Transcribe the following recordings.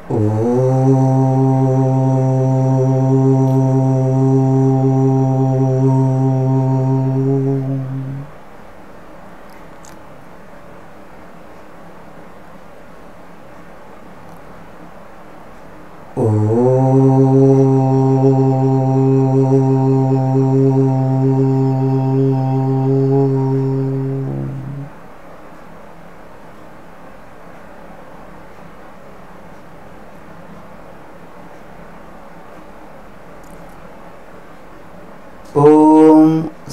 ॐ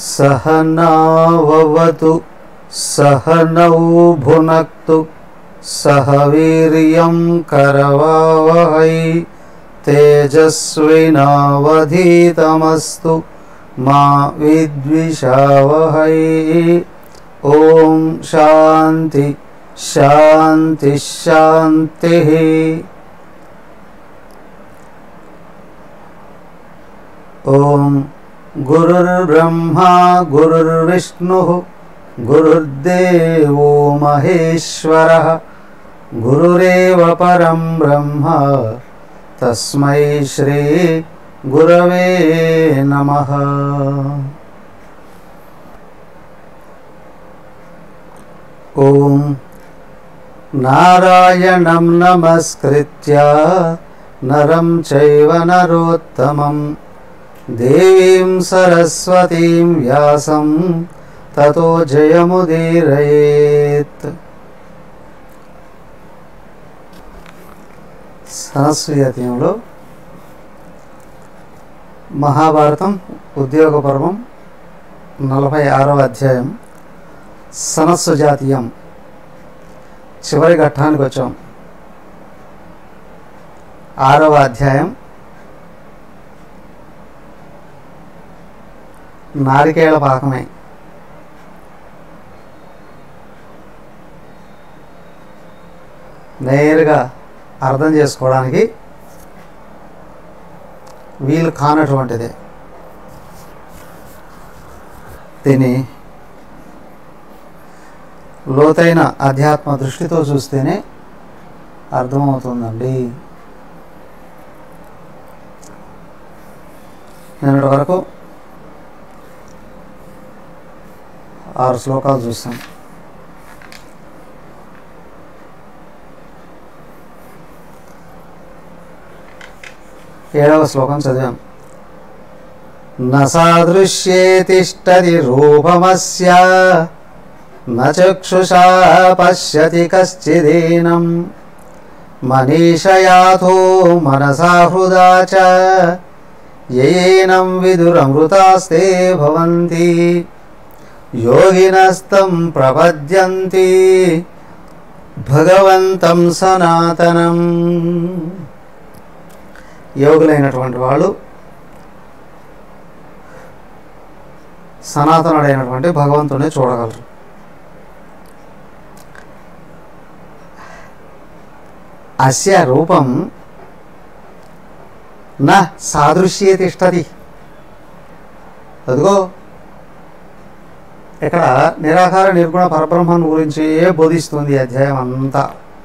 सहनाववतु सहनौ भुनक्तु सह वीर्यं करवावहै तेजस्विनावधीतमस्तु मा विद्विषावहै ॐ शान्ति शान्तिः शान्तिः ॐ गुरुर्ब्रह्मा गुरुर्विष्णुः गुरुर्देवो महेश्वरः गुरुरेव परं ब्रह्म तस्मै श्री गुरवे नमः ॐ नारायणं नमस्कृत्य नरं चैव नरोत्तमं देवीं सरस्वतीं व्यासं ततो जयमुदीरयेत् సరస్వతీయంలో మహాభారతం ఉద్యోగ పర్వం నలభై ఆరవ అధ్యాయం సనస్సు జాతీయం చివరి ఘట్టానికి వచ్చాం ఆరవ అధ్యాయం నారికేళ పాకమే నేరుగా అర్థం చేసుకోవడానికి వీలు కానటువంటిది దీన్ని లోతైన అధ్యాత్మ దృష్టితో చూస్తేనే అర్థమవుతుందండి నిన్నటి వరకు ఆరు శ్లోకాలు చూసాం ఏడవ శ్లోకం చదివాం నసాదృశ్యే తిష్టది రూపమస్య నచక్షుషా పశ్యతి కశ్చిదీనం మనీషయాథో మనసా హృదా చ ఏనం విదురమృతాస్తే భవంతి యోగినస్తం ప్రపద్యంతి భగవంతం సనాతనం యోగులైనటువంటి వాళ్ళు సనాతనుడైనటువంటి భగవంతుని చూడగలరు అస్య రూపం నా సాదృశ్యే తిష్టది అదిగో ఇక్కడ నిరాకార నిర్గుణ పరబ్రహ్మం గురించి బోధిస్తుంది ఈ అధ్యాయం అంతా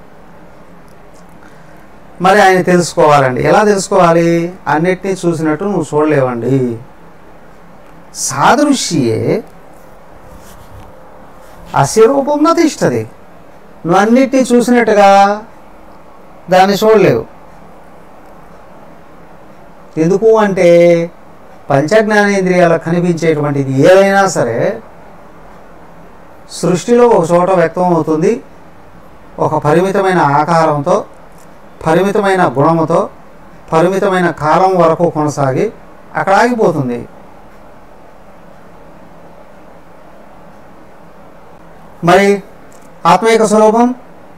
మరి ఆయన తెలుసుకోవాలండి ఎలా తెలుసుకోవాలి అన్నిటినీ చూసినట్టు నువ్వు చూడలేవండి సాదృశ్యే అస్య రూపం నతిష్టది నువ్వు అన్నిటినీ చూసినట్టుగా దాన్ని చూడలేవు ఎందుకు అంటే పంచజ్ఞానేంద్రియాలకు కనిపించేటువంటిది ఏదైనా సరే సృష్టిలో ఒక చోట వ్యక్తం అవుతుంది ఒక పరిమితమైన ఆకారంతో పరిమితమైన గుణముతో పరిమితమైన కాలం వరకు కొనసాగి అక్కడ ఆగిపోతుంది మరి ఆత్మీక స్వరూపం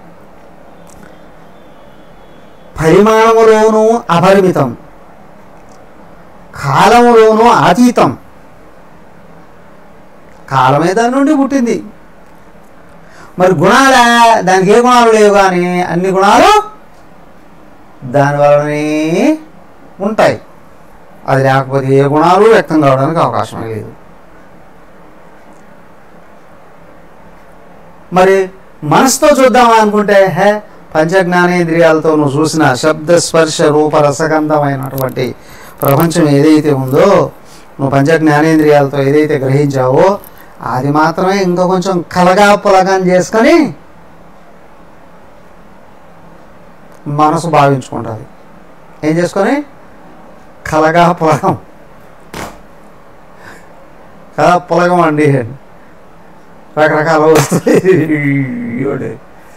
పరిమాణములోనూ అపరిమితం కాలములోనూ అతీతం కాలమే దాని నుండి పుట్టింది మరి గుణాలా దానికి ఏ గుణాలు లేవు కానీ అన్ని గుణాలు దాని వలనే ఉంటాయి అది లేకపోతే ఏ గుణాలు వ్యక్తం కావడానికి అవకాశం లేదు మరి మనసుతో చూద్దామా అనుకుంటే హే పంచ జ్ఞానేంద్రియాలతో నువ్వు చూసిన శబ్ద స్పర్శ రూప రసగంధమైనటువంటి ప్రపంచం ఏదైతే ఉందో నువ్వు పంచ జ్ఞానేంద్రియాలతో ఏదైతే గ్రహించావో అది మాత్రమే ఇంకా కొంచెం కలగా పులగం చేసుకొని మనసు భావించుకుంటుంది ఏం చేసుకొని కలగా పులగం కలగా పులగం అండి రకరకాల వస్తుంది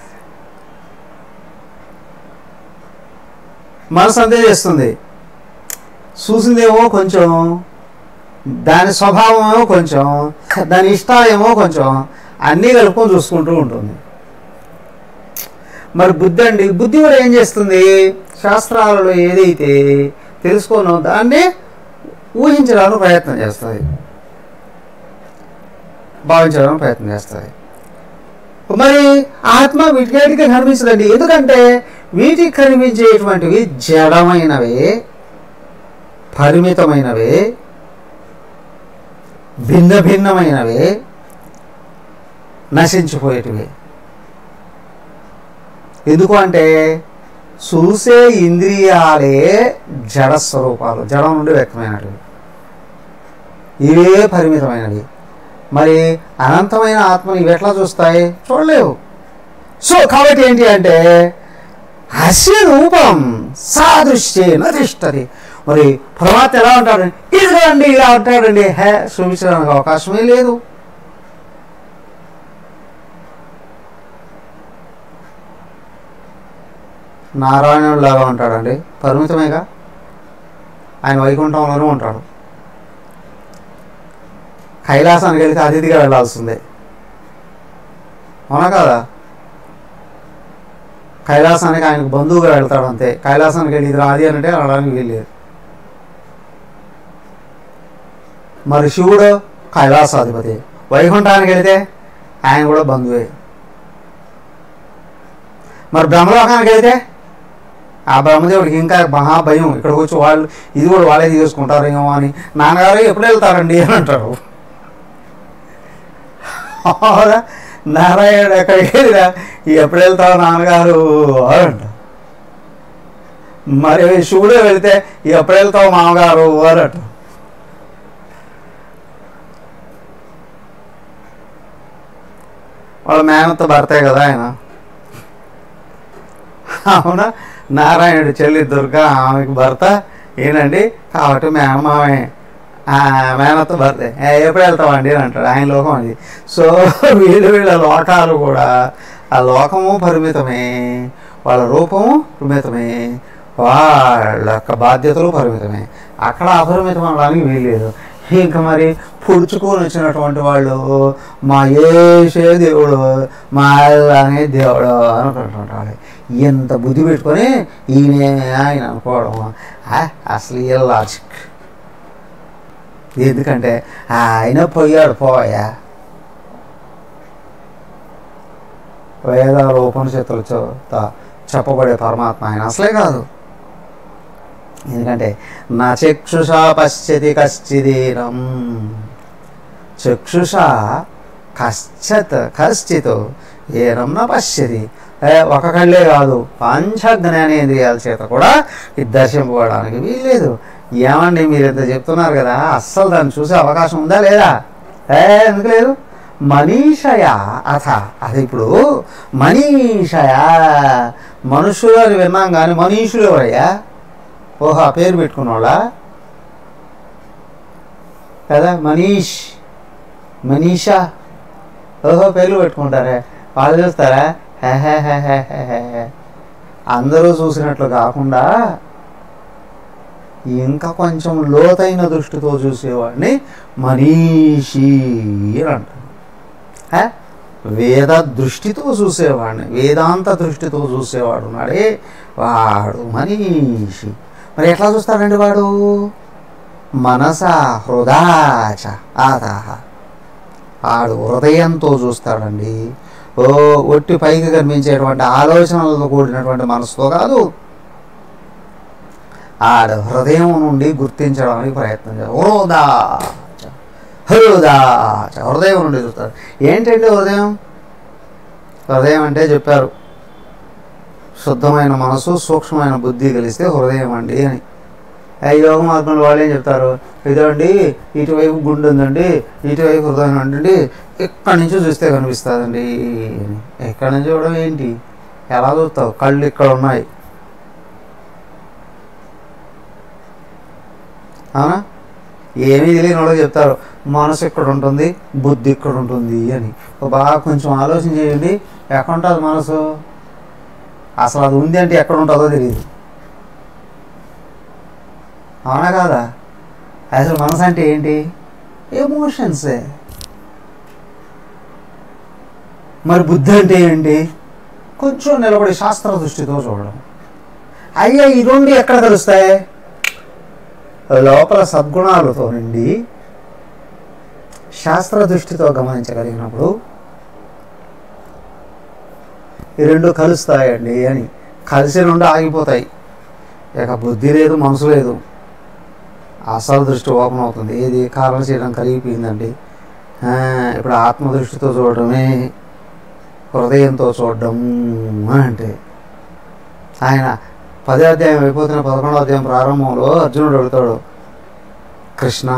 మనసు అంతే చేస్తుంది చూసిందేమో కొంచెం దాని స్వభావమేమో కొంచెం దాని ఇష్టాలేమో కొంచెం అన్నీ కలుపుకొని చూసుకుంటూ ఉంటుంది మరి బుద్ధి అండి బుద్ధి కూడా ఏం చేస్తుంది శాస్త్రాలలో ఏదైతే తెలుసుకోనో దాన్ని ఊహించడానికి ప్రయత్నం చేస్తుంది భావించడానికి ప్రయత్నం చేస్తుంది మరి ఆత్మ వీటికేటికి కనిపించదండి ఎందుకంటే వీటికి కనిపించేటువంటివి జడమైనవి పరిమితమైనవి భిన్న భిన్నమైనవి నశించిపోయేటివి ఎందుకు అంటే చూసే ఇంద్రియాలే జడ స్వరూపాలు జడం నుండి వ్యక్తమైనవి ఇవే పరిమితమైనవి మరి అనంతమైన ఆత్మని ఇవి ఎట్లా చూస్తాయి చూడలేవు సో కాబట్టి ఏంటి అంటే అస్య రూపం సాదృశ్యే నతిష్టది మరి పరమాత్మ ఎలా ఉంటాడు ఇదిగోండి ఇలా ఉంటాడండి హే చూపించడానికి అవకాశమే లేదు నారాయణుడు లాగా ఉంటాడండి పరిమితమేగా ఆయన వైకుంఠంలోనే ఉంటాడు కైలాసానికి వెళ్తే అతిథిగా వెళ్ళాల్సిందే అవునా కదా కైలాసానికి ఆయనకు బంధువుగా వెళ్తాడు అంతే కైలాసానికి వెళ్ళి ఇది రాది అంటే అనడానికి వీల్లేదు మరి శివుడు కైలాసాధిపతి వైకుంఠానికి వెళితే ఆయన కూడా బంధువే మరి బ్రహ్మలోకానికి వెళితే ఆ బ్రహ్మదేవుడికి ఇంకా మహా భయం ఇక్కడికి వచ్చి వాళ్ళు ఇది కూడా వాళ్ళే తీసుకుంటారేమో అని నాన్నగారు ఎప్పుడు వెళ్తారండి అని అంటారు అవునా? నారాయణుడు ఎక్కడికి వెళ్ళినా ఎప్పుడు వెళ్తావు నాన్నగారు అని అంటారు మరి శివుడే వెళితే ఎప్పుడు వెళ్తావు మామగారు అని అంటారు వాళ్ళ మేనత్త భర్తే కదా ఆయన అవునా నారాయణుడి చెల్లి దుర్గ ఆమెకు భర్త ఏనండి కాబట్టి మేనమామే ఆ, మేనత్త భర్తే "ఏ, ఎప్పుడు వెళ్తామండి అని అంటాడు ఆయన లోకం అది సో వీళ్ళు వీళ్ళ లోకాలు కూడా ఆ లోకము పరిమితమే వాళ్ళ రూపము పరిమితమే వాళ్ళ యొక్క బాధ్యతలు పరిమితమే అక్కడ అపరిమితం అనడానికి వీల్లేదు ఇంకా మరి పుడుచుకొని వచ్చినటువంటి వాళ్ళు మా ఏసే దేవుడు మా అనే దేవుడు అనుకుంటుంటాడు ఎంత బుద్ధి పెట్టుకొని ఈయనే ఆయన అనుకోవడం ఆ, అసలు ఏ లాజిక్ ఎందుకంటే ఆయన పోయాడు పోయా వేదాలు ఉపనిషత్తులు చ- చెప్పబడే పరమాత్మ ఆయన అసలే కాదు ఎందుకంటే నా చక్షుషా పశ్యతి కశ్చిదీనం చక్షుష కశ్చత్ కశ్చిత్ ఏనం నా పశ్యతి ఏ, ఒక కళ్ళే కాదు పంచ జ్ఞానేంద్రియాల చేత కూడా ఇది దర్శింపబడడానికి వీల్లేదు ఏమండి మీరు ఇంత చెప్తున్నారు కదా అస్సలు దాన్ని చూసే అవకాశం ఉందా లేదా ఏ ఎందుకు లేదు మనీషయ అథ అది ఇప్పుడు మనీషయ మనుషులు అని విన్నాం కానీ మనీషులు ఎవరయ్యా ఓహో ఆ పేరు పెట్టుకున్నోళ్ళ కదా మనీష్ మనీషా ఓహో పేర్లు పెట్టుకుంటారే వాళ్ళు చూస్తారా హే హే హే హే హే హే హే. అందరూ చూసినట్లు కాకుండా ఇంకా కొంచెం లోతైన దృష్టితో చూసేవాడిని మనీషి అని అంటారు హే? వేద దృష్టితో చూసేవాడిని వేదాంత దృష్టితో చూసేవాడు ఉన్నాడే వాడు మనీషి మరి ఎట్లా చూస్తాడండి వాడు మనస హృదాచ ఆదాహ ఆడు హృదయంతో చూస్తాడండి ఓ ఒట్టి పైకి కనిపించేటువంటి ఆలోచనలతో కూడినటువంటి మనసుతో కాదు ఆడు హృదయం నుండి గుర్తించడానికి ప్రయత్నం చేస్తాడు హృదాచ హృదాచ హృదయం నుండి చూస్తాడు ఏంటండి హృదయం హృదయం అంటే చెప్పారు శుద్ధమైన మనసు సూక్ష్మమైన బుద్ధి కలిస్తే హృదయం అండి అని ఆ యోగ మార్గంలో వాళ్ళు ఏం చెప్తారు ఇదండి ఇటువైపు గుండె ఉందండి ఇటువైపు హృదయం ఉందండి ఎక్కడి నుంచి చూస్తే కనిపిస్తుందండి ఎక్కడి నుంచి చూడడం ఏంటి ఎలా చూస్తావు కళ్ళు ఇక్కడ ఉన్నాయి అవునా ఏమీ తెలియని వాళ్ళు చెప్తారు మనసు ఇక్కడ ఉంటుంది బుద్ధి ఇక్కడ ఉంటుంది అని ఒక బాగా కొంచెం ఆలోచన చేయండి ఎక్కడ ఉంటుంది మనసు అసలు అది ఉంది అంటే ఎక్కడ ఉంటుందో తెలియదు అవునా కాదా అసలు మనసు అంటే ఏంటి ఎమోషన్సే మరి బుద్ధి అంటే ఏంటి కొంచెం నిలబడి శాస్త్ర దృష్టితో చూడడం అయ్యా ఈ రెండు ఎక్కడ కలుస్తాయి లోపల సద్గుణాలతో నిండి శాస్త్ర దృష్టితో గమనించగలిగినప్పుడు ఈ రెండు కలుస్తాయండి అని కలిసి రెండు ఆగిపోతాయి ఇక బుద్ధి లేదు మనసు లేదు అసలు దృష్టి ఓపెన్ అవుతుంది ఏది కారణం చేయడం కలిగిపోయిందండి ఆ, ఇప్పుడు ఆత్మ దృష్టితో చూడడమే హృదయంతో చూడడం అంటే ఆయన పదో అధ్యాయం అయిపోతున్న పదకొండో అధ్యాయం ప్రారంభంలో అర్జునుడు అడుగుతాడు కృష్ణ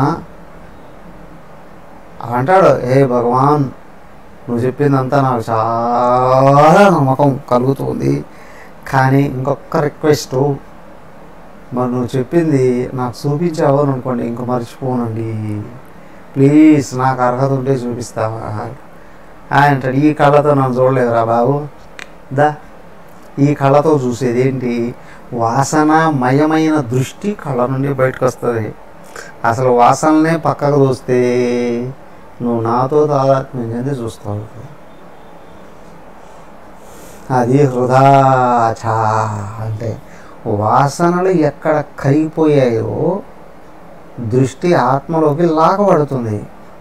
అంటాడు ఏ భగవాన్ నువ్వు చెప్పిందంతా నాకు చాలా నమ్మకం కలుగుతుంది కానీ ఇంకొక రిక్వెస్ట్ మరి నువ్వు చెప్పింది నాకు చూపించావు అని అనుకోండి ఇంక మర్చిపోనండి ప్లీజ్ నాకు అర్హత ఉంటే చూపిస్తావా ఆయన అంటాడు ఈ కళ్ళతో నన్ను చూడలేదురా బాబు దా ఈ కళ్ళతో చూసేది ఏంటి వాసనమయమైన దృష్టి కళ్ళ నుండి బయటకు వస్తుంది అసలు వాసనలనే పక్కకు చూస్తే నువ్వు నాతో తాదాత్మ్యం చెంది చూస్తావు అది హృదాచ అంటే వాసనలు ఎక్కడ కరిగిపోయాయో దృష్టి ఆత్మలోకి లాగబడుతుంది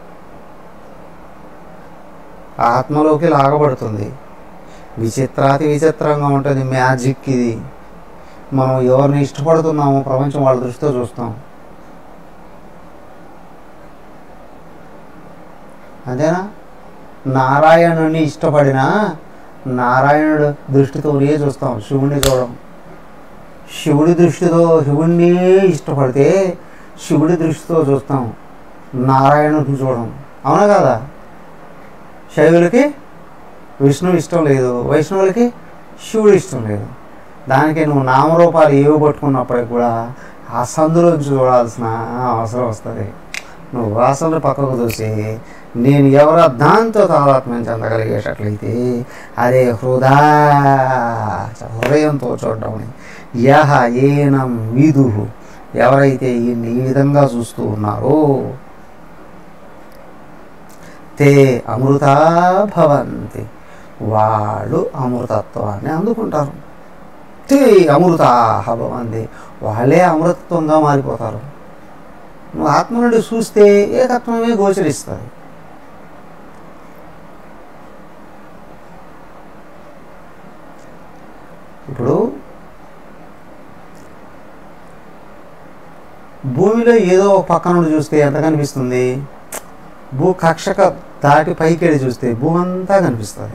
ఆత్మలోకి లాగబడుతుంది విచిత్రాతి విచిత్రంగా ఉంటుంది మ్యాజిక్ ఇది మనం ఎవరిని ఇష్టపడుతున్నామో ప్రపంచం వాళ్ళ దృష్టితో చూస్తాం అంతేనా నారాయణుని ఇష్టపడినా నారాయణుడు దృష్టితోనే చూస్తాం శివుణ్ణి చూడం శివుడి దృష్టితో శివుణ్ణి ఇష్టపడితే శివుడి దృష్టితో చూస్తాం నారాయణుడిని చూడం అవునా కదా శైవులకి విష్ణువు ఇష్టం లేదు వైష్ణవులకి శివుడు ఇష్టం లేదు దానికి నువ్వు నామరూపాలు ఏవి పట్టుకున్నప్పటికి కూడా ఆ సందులోంచి చూడాల్సిన అవసరం వస్తుంది నువ్వు వాసనలు పక్కకు చూసి నేను ఎవరో దాంతో తాదాత్మ్యం చెందగలిగేటట్లయితే అదే హృదా హృదయంతో చూడడం యహ ఏనం విదు ఎవరైతే ఈయన్ని ఈ విధంగా చూస్తూ ఉన్నారో తే అమృతా భవంతి వాళ్ళు అమృతత్వాన్ని అందుకుంటారు తే అమృతాహ భవంతి వాళ్ళే అమృతత్వంగా మారిపోతారు నువ్వు ఆత్మ నుండి చూస్తే ఏకత్వమే గోచరిస్తుంది ఇప్పుడు భూమిలో ఏదో ఒక పక్క నుండి చూస్తే ఎంత కనిపిస్తుంది భూ కక్షక దాటి పైకి వెళ్ళి చూస్తే భూమి అంతా కనిపిస్తుంది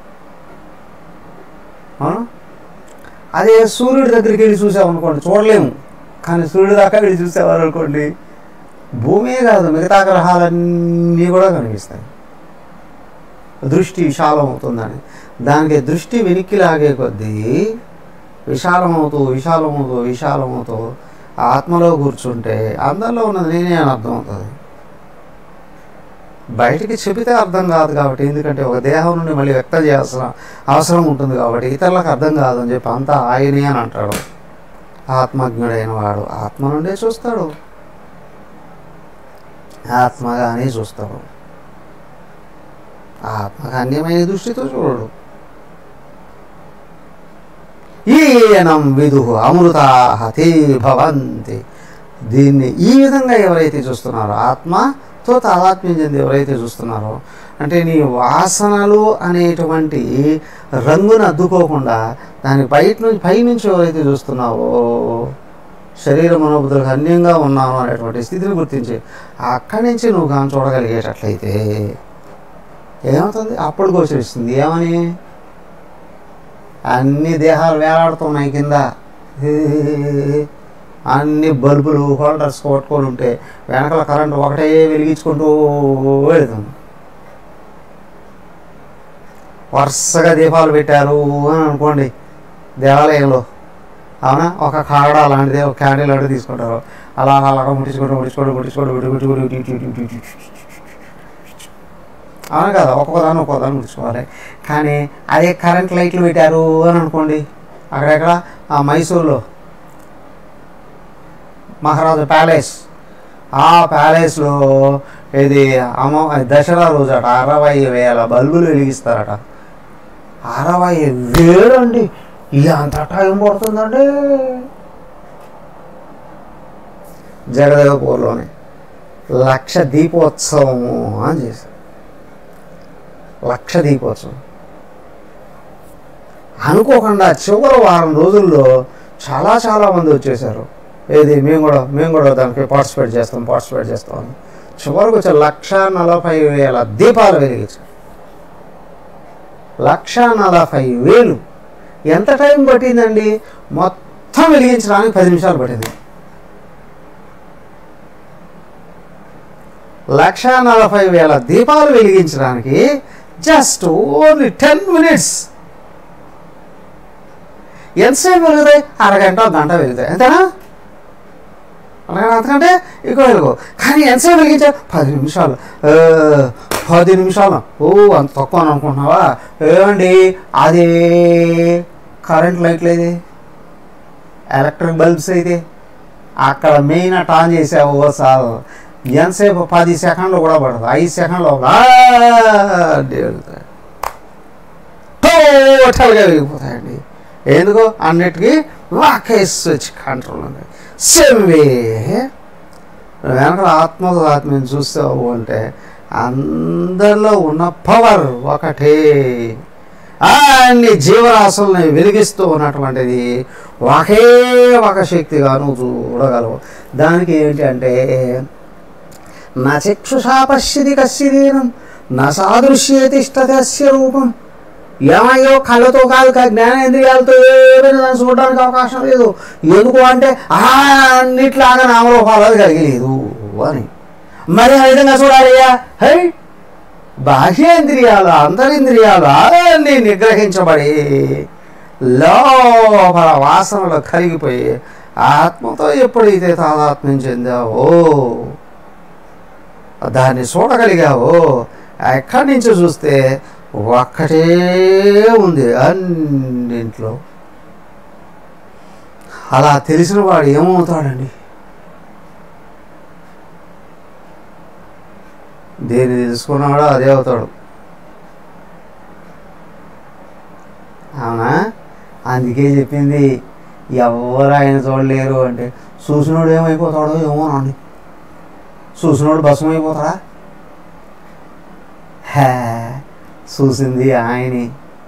అవునా అదే సూర్యుడి దగ్గరికి వెళ్ళి చూసామనుకోండి చూడలేము కానీ సూర్యుడి దాకా వెళ్ళి చూసేవారు అనుకోండి భూమే కాదు మిగతా గ్రహాలన్నీ కూడా కనిపిస్తాయి దృష్టి విశాలం అవుతుందని దానికి దృష్టి వెనక్కి లాగే కొద్దీ విశాలమవుతూ విశాలమవుతూ విశాలమవుతూ ఆత్మలో కూర్చుంటే అందరిలో ఉన్నది నేనే అని అర్థమవుతుంది బయటికి చెబితే అర్థం కాదు కాబట్టి ఎందుకంటే ఒక దేహం నుండి మళ్ళీ వ్యక్తం చేయాల్సిన అవసరం ఉంటుంది కాబట్టి ఇతరులకు అర్థం కాదు అని చెప్పి అంతా ఆయనే అని అంటాడు ఆత్మజ్ఞుడైన వాడు ఆత్మ నుండే చూస్తాడు ఆత్మగానే చూస్తాడు ఆత్మగా అన్యమైన దృష్టితో చూడడు ఈయనం విదు అమృతాహతే భవంతి దీన్ని ఈ విధంగా ఎవరైతే చూస్తున్నారో ఆత్మతో తాదాత్మ్యం చెంది ఎవరైతే చూస్తున్నారో అంటే నీ వాసనలు అనేటువంటి రంగును అద్దుకోకుండా దాని బయట నుంచి పైనుంచి ఎవరైతే చూస్తున్నావో శరీర మనోబుద్ధులకు అన్యంగా ఉన్నాను అనేటువంటి స్థితిని గుర్తించి అక్కడి నుంచి నువ్వు కానీ చూడగలిగేటట్లయితే ఏమవుతుంది అప్పుడు గోచరిస్తుంది ఏమని అన్ని దేహాలు వేలాడుతున్నాయి కింద ఏ, అన్ని బల్బులు హోల్డర్స్ కొట్టుకొని ఉంటే వెనకాల కరెంటు ఒకటే వెలిగించుకుంటూ వెళుతుంది వరుసగా దీపాలు పెట్టారు అని అనుకోండి దేవాలయంలో అవునా ఒక కాడ లాంటిది ఒక క్యాండిల్ లాంటిది తీసుకుంటారు అలా అలా ముట్టించుకుంటూ ముట్టించుకుంటూ ముట్టించుకుంటూ ముట్టించుకుంటూ ముట్టించుకుంటూ అవును కదా ఒక్కొక్కదాన్ని ఒక్కొక్కదాన్ని ముట్టించుకోవాలి కానీ అదే కరెంట్ లైట్లు పెట్టారు అని అనుకోండి అక్కడెక్కడ ఆ మైసూర్లో మహారాజు ప్యాలెస్ ఆ ప్యాలెస్లో ఇది అమ్మ దసరా రోజట అరవై వేల బల్బులు వెలిగిస్తారట అరవై వేలు అండి ఎంత టైం పడుతుందండి జగదేవపూర్లోనే లక్ష దీపోత్సవము అని చేశారు లక్ష దీపోత్సవం అనుకోకుండా చివరి వారం రోజుల్లో చాలా చాలా మంది వచ్చేసారు ఏది మేము కూడా మేము కూడా దానికి పార్టిసిపేట్ చేస్తాం పార్టిసిపేట్ చేస్తాం అని చివరికి వచ్చే లక్ష నలభై వేల దీపాలు వెలిగించారు లక్ష నలభై వేలు ఎంత టైం పట్టిందండి మొత్తం వెలిగించడానికి పది నిమిషాలు పట్టింది లక్ష నలభై వేల దీపాలు వెలిగించడానికి జస్ట్ ఓన్లీ టెన్ మినిట్స్ ఎంతసేపు వెలుగుతాయి అరగంట ఒక గంట వెలుగుతాయి అంతేనా అరగంట అంతకంటే ఎక్కువ వెలుగు కానీ ఎంతసేపు వెలిగించారు పది నిమిషాలు ఆ, పది నిమిషాలు ఓ అంత తక్కువ అని అనుకుంటున్నావా ఏమండి అది కరెంట్ లైట్లు అయితే ఎలక్ట్రిక్ బల్బ్స్ అయితే అక్కడ మెయిన్ అట్ ఆన్ చేసావు సార్ ఎంతసేపు పది సెకండ్లు కూడా పడదు ఐదు సెకండ్లు వెళ్తాయి టోటల్గా వెళ్ళిపోతాయండి ఎందుకు అన్నిటికీ వాకే స్విచ్ కంట్రోల్ ఉంది సేమ్ వే వెనక ఆత్మ ఆత్మని చూస్తావు అంటే అందరిలో ఉన్న పవర్ ఒకటే అన్ని జీవరాశుల్ని వెలిగిస్తూ ఉన్నటువంటిది ఒకే ఒక శక్తిగా నువ్వు చూడగలవు దానికి ఏంటి అంటే నా చక్షుషా పశ్యతి కశ్యదీనం నా సాదృశ్యేతిష్టతస్య రూపం ఏమయ్యో కళ్ళతో కాదు కా- జ్ఞానేంద్రియాలతో ఏమైనా దాన్ని చూడడానికి అవకాశం లేదు ఎందుకు అంటే ఆ అన్నిట్లాగా నామరూపాలు అది కలిగలేదు అని మరి ఆ విధంగా చూడాలయ్యా హై బాహ్యేంద్రియాలు అంతరింద్రియాలు అన్నీ నిగ్రహించబడి లోపల వాసనలు కరిగిపోయి ఆత్మతో ఎప్పుడైతే తాదాత్మ్యం చెందావో దాన్ని చూడగలిగావో ఎక్కడి నుంచి చూస్తే ఒక్కటే ఉంది అన్నింట్లో అలా తెలిసిన వాడు ఏమవుతాడండి దేన్ని తెలుసుకున్నాడో అదే అవుతాడు అవునా అందుకే చెప్పింది ఎవరు ఆయన చూడలేరు అంటే చూసినోడు ఏమైపోతాడో ఏమో అండి చూసినోడు భస్మం అయిపోతాడా హే చూసింది ఆయనే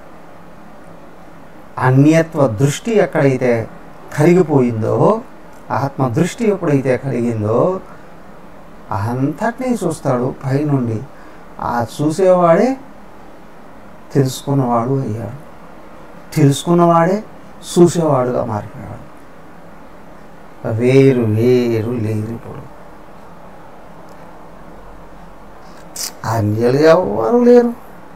అన్యత్వ దృష్టి ఎక్కడైతే కరిగిపోయిందో ఆత్మ దృష్టి ఎప్పుడైతే కలిగిందో అంతటినీ చూస్తాడు పైనుండి ఆ చూసేవాడే తెలుసుకున్నవాడు అయ్యాడు తెలుసుకున్నవాడే చూసేవాడుగా మారిపోయాడు వేరు వేరు లేరు ఇప్పుడు అన్యులు ఎవరు లేరు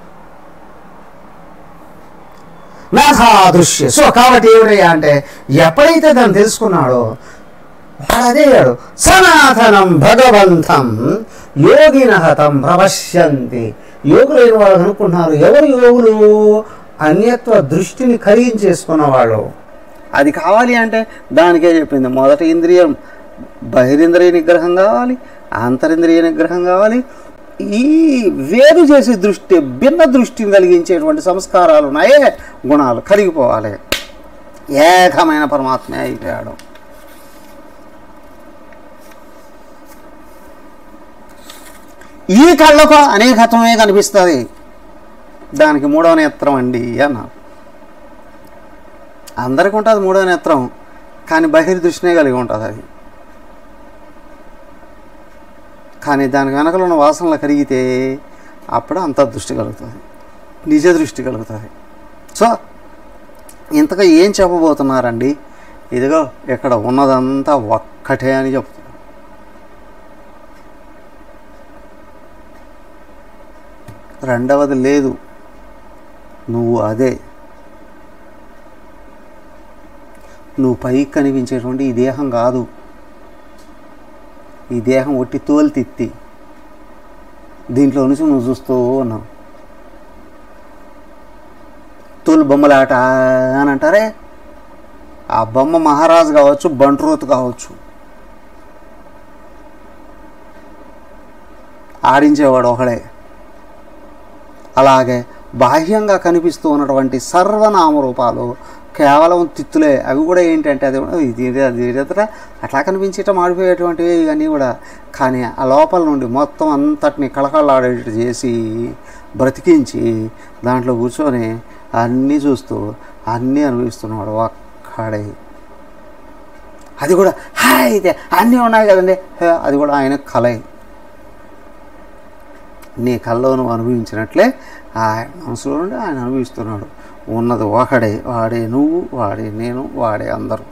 నాథాదృశ్య సో కాబట్టి ఏమిటయ్యా అంటే ఎప్పుడైతే దాన్ని తెలుసుకున్నాడో వాడు అదే అయ్యాడు సనాతనం భగవంతం యోగిన తం ప్రపశ్యంతి యోగులైన వాళ్ళు అనుకుంటున్నారు ఎవరు యోగులు అన్యత్వ దృష్టిని కరిగించేసుకున్నవాళ్ళు అది కావాలి అంటే దానికే చెప్పింది మొదటి ఇంద్రియం బహిరింద్రియ నిగ్రహం కావాలి ఆంతరింద్రియ నిగ్రహం కావాలి ఈ వేరు చేసే దృష్టి భిన్న దృష్టిని కలిగించేటువంటి సంస్కారాలు ఉన్నాయే గుణాలు కరిగిపోవాలి ఏకమైన పరమాత్మే అయిపోయాడు ఈ కళ్ళకు అనేకత్వమే కనిపిస్తుంది దానికి మూడో నేత్రం అండి అన్నారు అందరికి ఉంటుంది మూడో నేత్రం కానీ బహిర్దృష్టినే కలిగి ఉంటుంది అది కానీ దాని వెనకలో ఉన్న వాసనలు కరిగితే అప్పుడు అంత దృష్టి కలుగుతుంది నిజ దృష్టి కలుగుతుంది సో ఇంతగా ఏం చెప్పబోతున్నారండి ఇదిగో ఇక్కడ ఉన్నదంతా ఒక్కటే అని చెప్తున్నారు రెండవది లేదు నువ్వు అదే నువ్వు పైకి కనిపించేటువంటి ఈ దేహం కాదు ఈ దేహం ఒట్టి తోలు తిత్తి దీంట్లో నుంచి నువ్వు చూస్తూ ఉన్నావు తోలు బొమ్మలాట అని అంటారే ఆ బొమ్మ మహారాజు కావచ్చు బంట్రోత్ కావచ్చు ఆడించేవాడు ఒకడే అలాగే బాహ్యంగా కనిపిస్తూ ఉన్నటువంటి సర్వనామ రూపాలు కేవలం తిత్తులే అవి కూడా ఏంటంటే అది కూడా ఇది ఇది అది ఇది అదట అట్లా కనిపించేట మాడిపోయేటువంటివి ఇవన్నీ కూడా కానీ ఆ లోపల నుండి మొత్తం అంతటిని కళకళలాడేటట్టు చేసి బ్రతికించి దాంట్లో కూర్చొని అన్నీ చూస్తూ అన్నీ అనుభవిస్తున్నాడు ఒక్కడే అది కూడా హాయ్ అయితే అన్నీ ఉన్నాయి కదండి హే, అది కూడా ఆయన కలే నీ కల్లో నువ్వు అనుభవించినట్లే ఆయన మనసులో నుండి ఆయన అనుభవిస్తున్నాడు ఉన్నది ఒకడే వాడే నువ్వు వాడే నేను వాడే అందరూ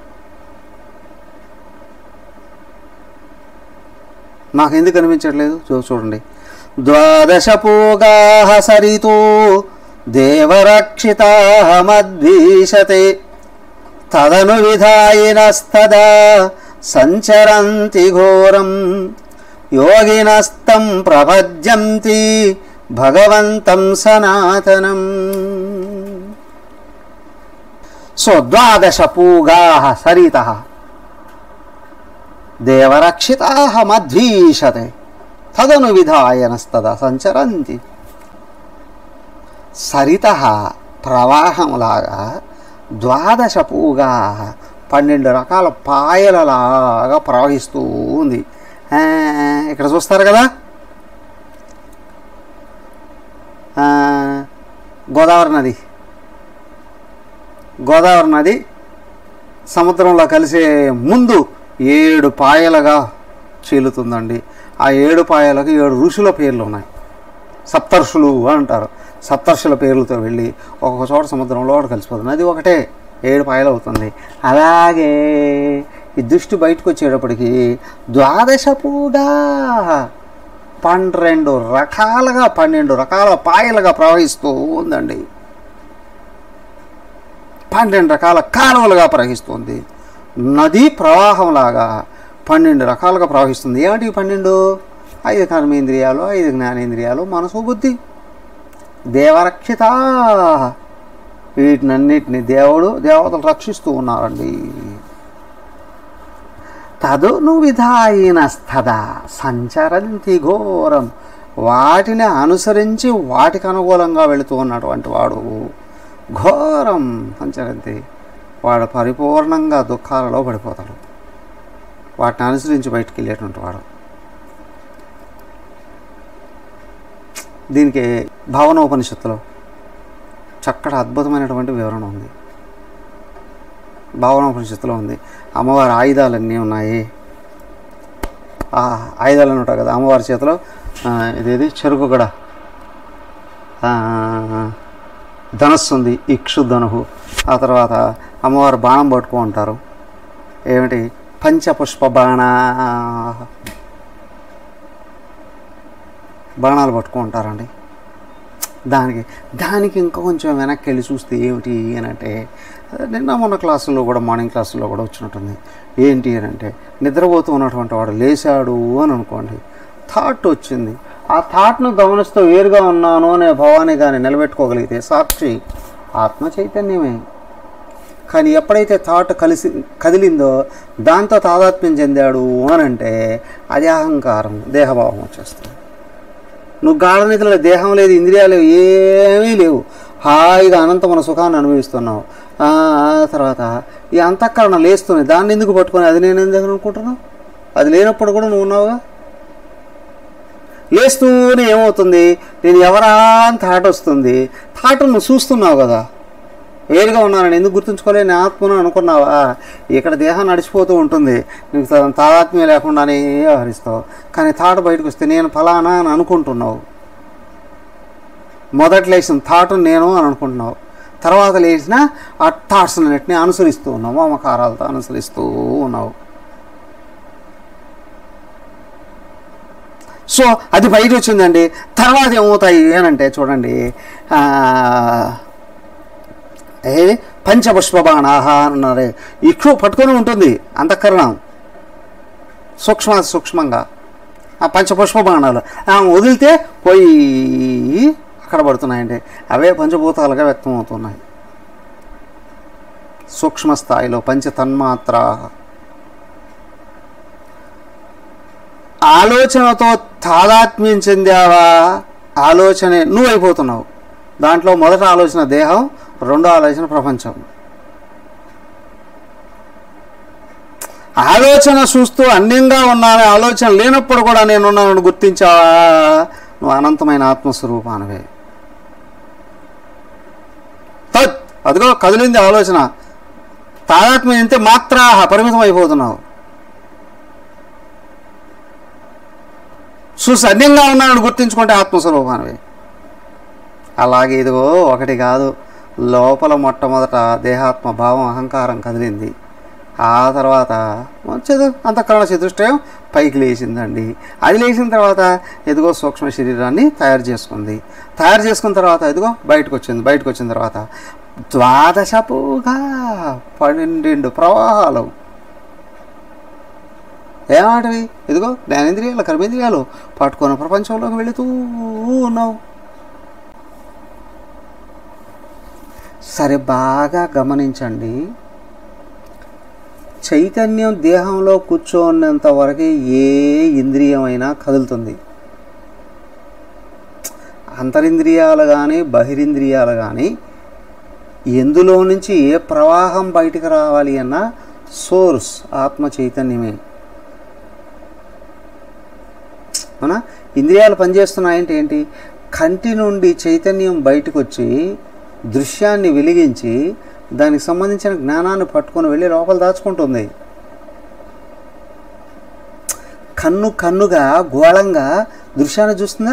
నాకు ఎందుకు అనిపించట్లేదు చూ చూడండి ద్వాదశ పూగా సరితూ దేవరక్షితా మద్వీషతే తదను విధాయినస్తదా సంచరంతి ఘోరం యోగినస్తం ప్రపద్యంతి భగవంతం సనాతనం సో ద్వాదశ పూగా సరిత దేవరక్షితా మధ్వీషతే తదను విధాయనస్తదా సంచరంతి సరిత ప్రవాహంలాగా ద్వాదశ పూగా పన్నెండు రకాల పాయలలాగా ప్రవహిస్తూ ఉంది ఆ, ఇక్కడ చూస్తారు కదా ఆ, గోదావరి నది గోదావరి నది సముద్రంలో కలిసే ముందు ఏడు పాయలుగా చీలుతుందండి ఆ ఏడు పాయలకు ఏడు ఋషుల పేర్లు ఉన్నాయి సప్తర్షులు అంటారు సప్తర్షుల పేర్లతో వెళ్ళి ఒక్కొక్క చోట సముద్రంలో ఒకటి కలిసిపోతుంది అది ఒకటే ఏడు పాయలు అవుతుంది అలాగే ఈ దృష్టి బయటకు వచ్చేటప్పటికి ద్వాదశ పూగా పన్నెండు రకాలుగా పన్నెండు రకాల పాయలుగా ప్రవహిస్తూ ఉందండి పన్నెండు రకాల కాలువలుగా ప్రవహిస్తుంది నది ప్రవాహంలాగా పన్నెండు రకాలుగా ప్రవహిస్తుంది ఏమిటి ఈ పన్నెండు ఐదు కర్మేంద్రియాలు ఐదు జ్ఞానేంద్రియాలు మనసు బుద్ధి దేవరక్షిత వీటినన్నిటిని దేవుడు దేవతలు రక్షిస్తూ ఉన్నారండి తదును విధాయినస్తద సంచరంతి ఘోరం వాటిని అనుసరించి వాటికి అనుకూలంగా వెళుతూ ఉన్నటువంటి వాడు ఘోరం సంచరంతి వాడు పరిపూర్ణంగా దుఃఖాలలో పడిపోతాడు వాటిని అనుసరించి బయటికి వెళ్ళేటువంటి వాడు దీనికి భావనోపనిషత్తులో చక్కటి అద్భుతమైనటువంటి వివరణ ఉంది భావనోపనిషత్తులో ఉంది అమ్మవారి ఆయుధాలన్నీ ఉన్నాయి ఆ ఆయుధాలు అని ఉంటాయి కదా అమ్మవారి చేతిలో ఆ, ఇదేది చెరుకు గడ ఆ, ధనస్సు ఉంది ఇక్షు ధనుహు ఆ తర్వాత అమ్మవారు బాణం పట్టుకో ఉంటారు ఏమిటి పంచపుష్ప బాణ బాణాలు పట్టుకుంటారండి దానికి దానికి ఇంకా కొంచెం వెనక్కి వెళ్ళి చూస్తే ఏమిటి అని అంటే నిన్న మొన్న క్లాసుల్లో కూడా మార్నింగ్ క్లాసుల్లో కూడా వచ్చినట్టుంది ఏంటి అని అంటే నిద్రపోతూ ఉన్నటువంటి వాడు లేచాడు అని అనుకోండి థాట్ వచ్చింది ఆ థాట్ను గమనిస్తూ వేరుగా ఉన్నాను అనే భావాన్ని కానీ నిలబెట్టుకోగలిగితే సాక్షి ఆత్మ చైతన్యమే కానీ ఎప్పుడైతే థాట్ కలిసి కదిలిందో దాంతో తాదాత్మ్యం చెందాడు అని అంటే అది అహంకారం దేహభావం వచ్చేస్తుంది నువ్వు గాఢ నిద్రలో దేహం లేదు ఇంద్రియాలు లేవు ఏమీ లేవు హాయిగా అనంతమైన సుఖాన్ని అనుభవిస్తున్నావు ఆ ఆ తర్వాత ఈ అంతఃకరణ లేస్తుంది దాన్ని ఎందుకు పట్టుకొని అది నేను ఎందుకు అనుకుంటున్నావు అది లేనప్పుడు కూడా నువ్వు ఉన్నావుగా లేస్తూనే ఏమవుతుంది నేను ఎవరా అని థాట్ వస్తుంది థాట్ నువ్వు చూస్తున్నావు కదా వేరుగా ఉన్నానని ఎందుకు గుర్తుంచుకోలే నేను ఆత్మను అనుకున్నావా ఇక్కడ దేహం నడిచిపోతూ ఉంటుంది నీకు తా- తాదాత్మ్యం లేకుండానే వ్యవహరిస్తావు కానీ థాట్ బయటకు వస్తే నేను ఫలానా అని అనుకుంటున్నావు మొదటి లేచిన థాట్ నేను అని అనుకుంటున్నావు తర్వాత లేచిన ఆ థాట్స్ అన్నిటిని అనుసరిస్తూ ఉన్నావు మమకారాలతో అనుసరిస్తూ ఉన్నావు సో అది బయట వచ్చిందండి తర్వాత ఏమవుతాయి అని అంటే చూడండి ఆ, ఏది పంచపుష్ప బాణాహ అన్నారు ఇక్షు పట్టుకొని ఉంటుంది అంతఃకరణం సూక్ష్మ సూక్ష్మంగా ఆ పంచపుష్ప బాణాలు ఆ వదిలితే పోయి అక్కడ పడుతున్నాయండి అవే పంచభూతాలుగా వ్యక్తం అవుతున్నాయి సూక్ష్మ స్థాయిలో పంచ తన్మాత్ర ఆలోచనతో తాదాత్మ్యం చెందావా ఆలోచనే నువ్వు అయిపోతున్నావు దాంట్లో మొదట ఆలోచన దేహం రెండో ఆలోచన ప్రపంచం ఆలోచన చూస్తూ అన్యంగా ఉన్నానే ఆలోచన లేనప్పుడు కూడా నేనున్నానని గుర్తించావా నువ్వు అనంతమైన ఆత్మస్వరూపానివే తత్ అదిగో కదిలింది ఆలోచన తాదాత్మ్యం ఇంతే మాత్రా పరిమితం అయిపోతున్నావు చూసి అన్యంగా ఉన్నానని గుర్తించుకుంటే ఆత్మస్వరూపానివే అలాగే ఇదిగో ఒకటి కాదు లోపల మొట్టమొదట దేహాత్మ భావం అహంకారం కదిలింది ఆ తర్వాత చదు అంతఃకరణ చతుష్టయం పైకి లేచిందండి అది లేచిన తర్వాత ఎదుగో సూక్ష్మ శరీరాన్ని తయారు చేసుకుంది తయారు చేసుకున్న తర్వాత ఎదుగో బయటకు వచ్చింది బయటకు వచ్చిన తర్వాత ద్వాదశపుగా పన్నెండు ప్రవాహాలు ఏమాటవి ఇదిగో జ్ఞానేంద్రియాలు కర్మేంద్రియాలు పట్టుకున్న ప్రపంచంలోకి వెళుతూ ఉన్నావు సరే బాగా గమనించండి చైతన్యం దేహంలో కూర్చోన్నంత వరకే ఏ ఇంద్రియమైనా కదులుతుంది అంతరింద్రియాలు కానీ బహిరింద్రియాలు కానీ ఎందులో నుంచి ఏ ప్రవాహం బయటికి రావాలి అన్న సోర్స్ ఆత్మ చైతన్యమే అవునా ఇంద్రియాలు పనిచేస్తున్నాయంటే ఏంటి కంటి నుండి చైతన్యం బయటకు వచ్చి దృశ్యాన్ని వెలిగించి దానికి సంబంధించిన జ్ఞానాన్ని పట్టుకొని వెళ్ళి లోపల దాచుకుంటుంది కన్ను కన్నుగా గోళంగా దృశ్యాన్ని చూస్తుందా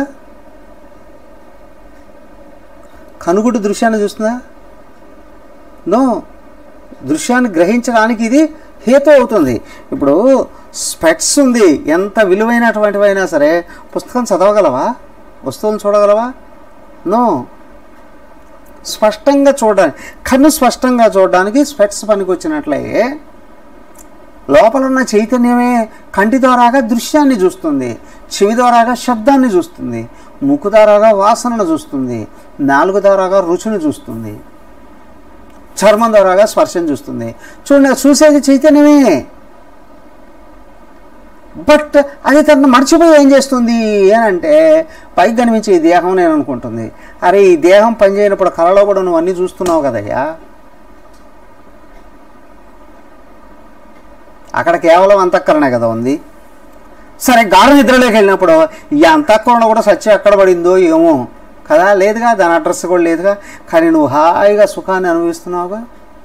కనుగుడు దృశ్యాన్ని చూస్తుందా నో దృశ్యాన్ని గ్రహించడానికి ఇది హేతు అవుతుంది ఇప్పుడు స్పెట్స్ ఉంది ఎంత విలువైనటువంటివైనా సరే పుస్తకం చదవగలవా వస్తువులను చూడగలవా నో స్పష్టంగా చూడడానికి కన్ను స్పష్టంగా చూడడానికి స్పెట్స్ పనికి వచ్చినట్లే లోపల ఉన్న చైతన్యమే కంటి ద్వారాగా దృశ్యాన్ని చూస్తుంది చెవి ద్వారాగా శబ్దాన్ని చూస్తుంది ముక్కు ద్వారాగా వాసనను చూస్తుంది నాలుగు ద్వారాగా రుచిని చూస్తుంది చర్మం ద్వారాగా స్పర్శను చూస్తుంది చూడండి అది చూసేది చైతన్యమే బట్ అది తను మర్చిపోయి ఏం చేస్తుంది అని అంటే పైకి కనిపించే ఈ దేహం నేను అనుకుంటుంది అరే ఈ దేహం పనిచేయనప్పుడు కళలో కూడా నువ్వు అన్నీ చూస్తున్నావు కదయ్యా అక్కడ కేవలం అంతఃకరణే కదా ఉంది సరే గాఢ నిద్రలోకి వెళ్ళినప్పుడు ఈ అంతఃకరణ కూడా సత్యం ఎక్కడ పడిందో ఏమో కదా లేదుగా దాని అడ్రస్ కూడా లేదుగా కానీ నువ్వు హాయిగా సుఖాన్ని అనుభవిస్తున్నావుగా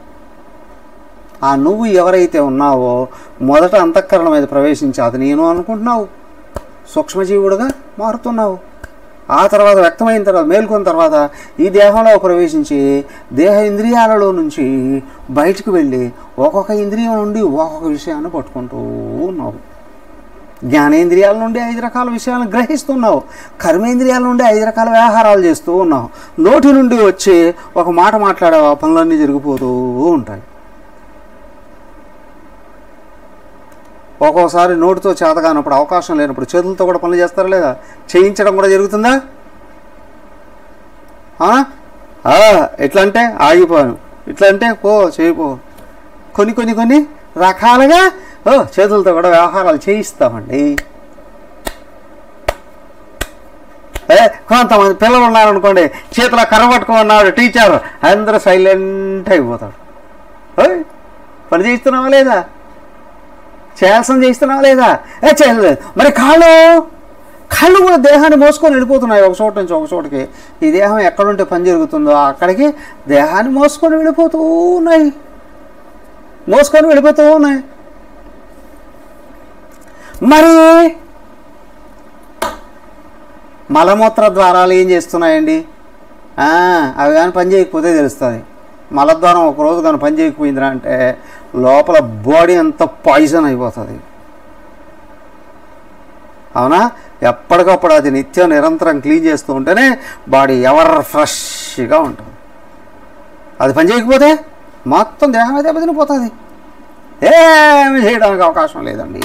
ఆ నువ్వు ఎవరైతే ఉన్నావో మొదట అంతఃకరణ మీద ప్రవేశించి అది నేను అనుకుంటున్నావు సూక్ష్మజీవుడుగా మారుతున్నావు ఆ తర్వాత వ్యక్తమైన తర్వాత మేల్కొన్న తర్వాత ఈ దేహంలో ప్రవేశించి దేహ ఇంద్రియాలలో నుంచి బయటకు వెళ్ళి ఒక్కొక్క ఇంద్రియం నుండి ఒక్కొక్క విషయాన్ని పట్టుకుంటూ ఉన్నావు జ్ఞానేంద్రియాల నుండి ఐదు రకాల విషయాలను గ్రహిస్తున్నావు కర్మేంద్రియాల నుండి ఐదు రకాల వ్యవహారాలు చేస్తూ ఉన్నావు నోటి నుండి వచ్చి ఒక మాట మాట్లాడావు ఆ పనులన్నీ జరిగిపోతూ ఉంటాయి ఒక్కోసారి నోటితో చేతగానప్పుడు అవకాశం లేనప్పుడు చేతులతో కూడా పనులు చేస్తారా లేదా చేయించడం కూడా జరుగుతుందా ఆ? ఆ, ఎట్లా అంటే ఆగిపోయాను ఇట్లా అంటే పో చేయిపో కొన్ని కొన్ని కొన్ని రకాలుగా ఓ చేతులతో కూడా వ్యవహారాలు చేయిస్తామండి ఏ కొంతమంది పిల్లలు ఉన్నారనుకోండి చేతిలో కర్ర పట్టుకున్నాడు టీచర్ అందరూ సైలెంట్ అయిపోతాడు ఓయ్ పని చేస్తున్నావా లేదా చేయాల్సిన చేస్తున్నావా లేదా ఏ చేయలేదు మరి కాళ్ళు కాళ్ళు కూడా దేహాన్ని మోసుకొని వెళ్ళిపోతున్నాయి ఒక చోట నుంచి ఒక చోటకి ఈ దేహం ఎక్కడుంటే పని జరుగుతుందో అక్కడికి దేహాన్ని మోసుకొని వెళ్ళిపోతూ ఉన్నాయి మోసుకొని వెళ్ళిపోతూ ఉన్నాయి మరి మలమూత్ర ద్వారాలు ఏం చేస్తున్నాయండి ఆ, అవి కానీ పని చేయకపోతే తెలుస్తుంది మలద్వారం ఒక రోజు కానీ పని చేయకపోయిందిరా అంటే లోపల బాడీ అంతా పాయిజన్ అయిపోతుంది అవునా ఎప్పటికప్పుడు అది నిత్యం నిరంతరం క్లీన్ చేస్తూ ఉంటేనే బాడీ ఎవర్ ఫ్రెష్గా ఉంటుంది అది పని చేయకపోతే మొత్తం దేహం అయితే బదిలిపోతుంది ఏమి చేయడానికి అవకాశం లేదండి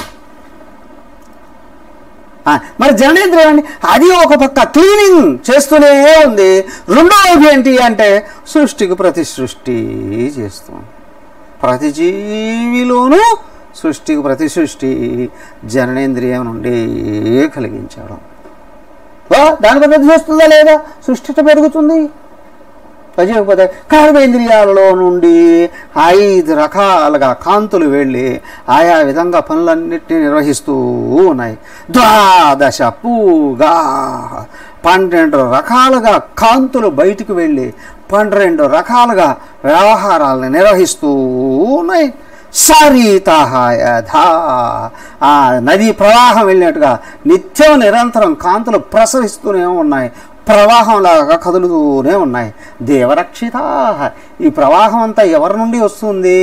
ఆ, మరి జననేంద్రియం అండి అది ఒక పక్క క్లీనింగ్ చేస్తూనే ఉంది రెండో వైపు ఏంటి అంటే సృష్టికి ప్రతి సృష్టి చేస్తుంది ప్రతి జీవిలోనూ సృష్టికి ప్రతి సృష్టి జననేంద్రియం నుండి కలిగించాడు ఓ, దాని పద్ధతి చేస్తుందా లేదా సృష్టి పెరుగుతుంది చేయకపోతే కర్మేంద్రియాలలో నుండి ఐదు రకాలుగా కాంతులు వెళ్ళి ఆయా విధంగా పనులన్నిటిని నిర్వహిస్తూ ఉన్నాయి ద్వాదశ పూగా పన్నెండు రకాలుగా కాంతులు బయటికి వెళ్ళి పన్నెండు రకాలుగా వ్యవహారాలను నిర్వహిస్తూ ఉన్నాయి సరితయథా ఆ నదీ ప్రవాహం వెళ్ళినట్టుగా నిత్యం నిరంతరం కాంతులు ప్రసరిస్తూనే ఉన్నాయి ప్రవాహంలాగా కదులుతూనే ఉన్నాయి దేవరక్షిత ఈ ప్రవాహం అంతా ఎవరి నుండి వస్తుంది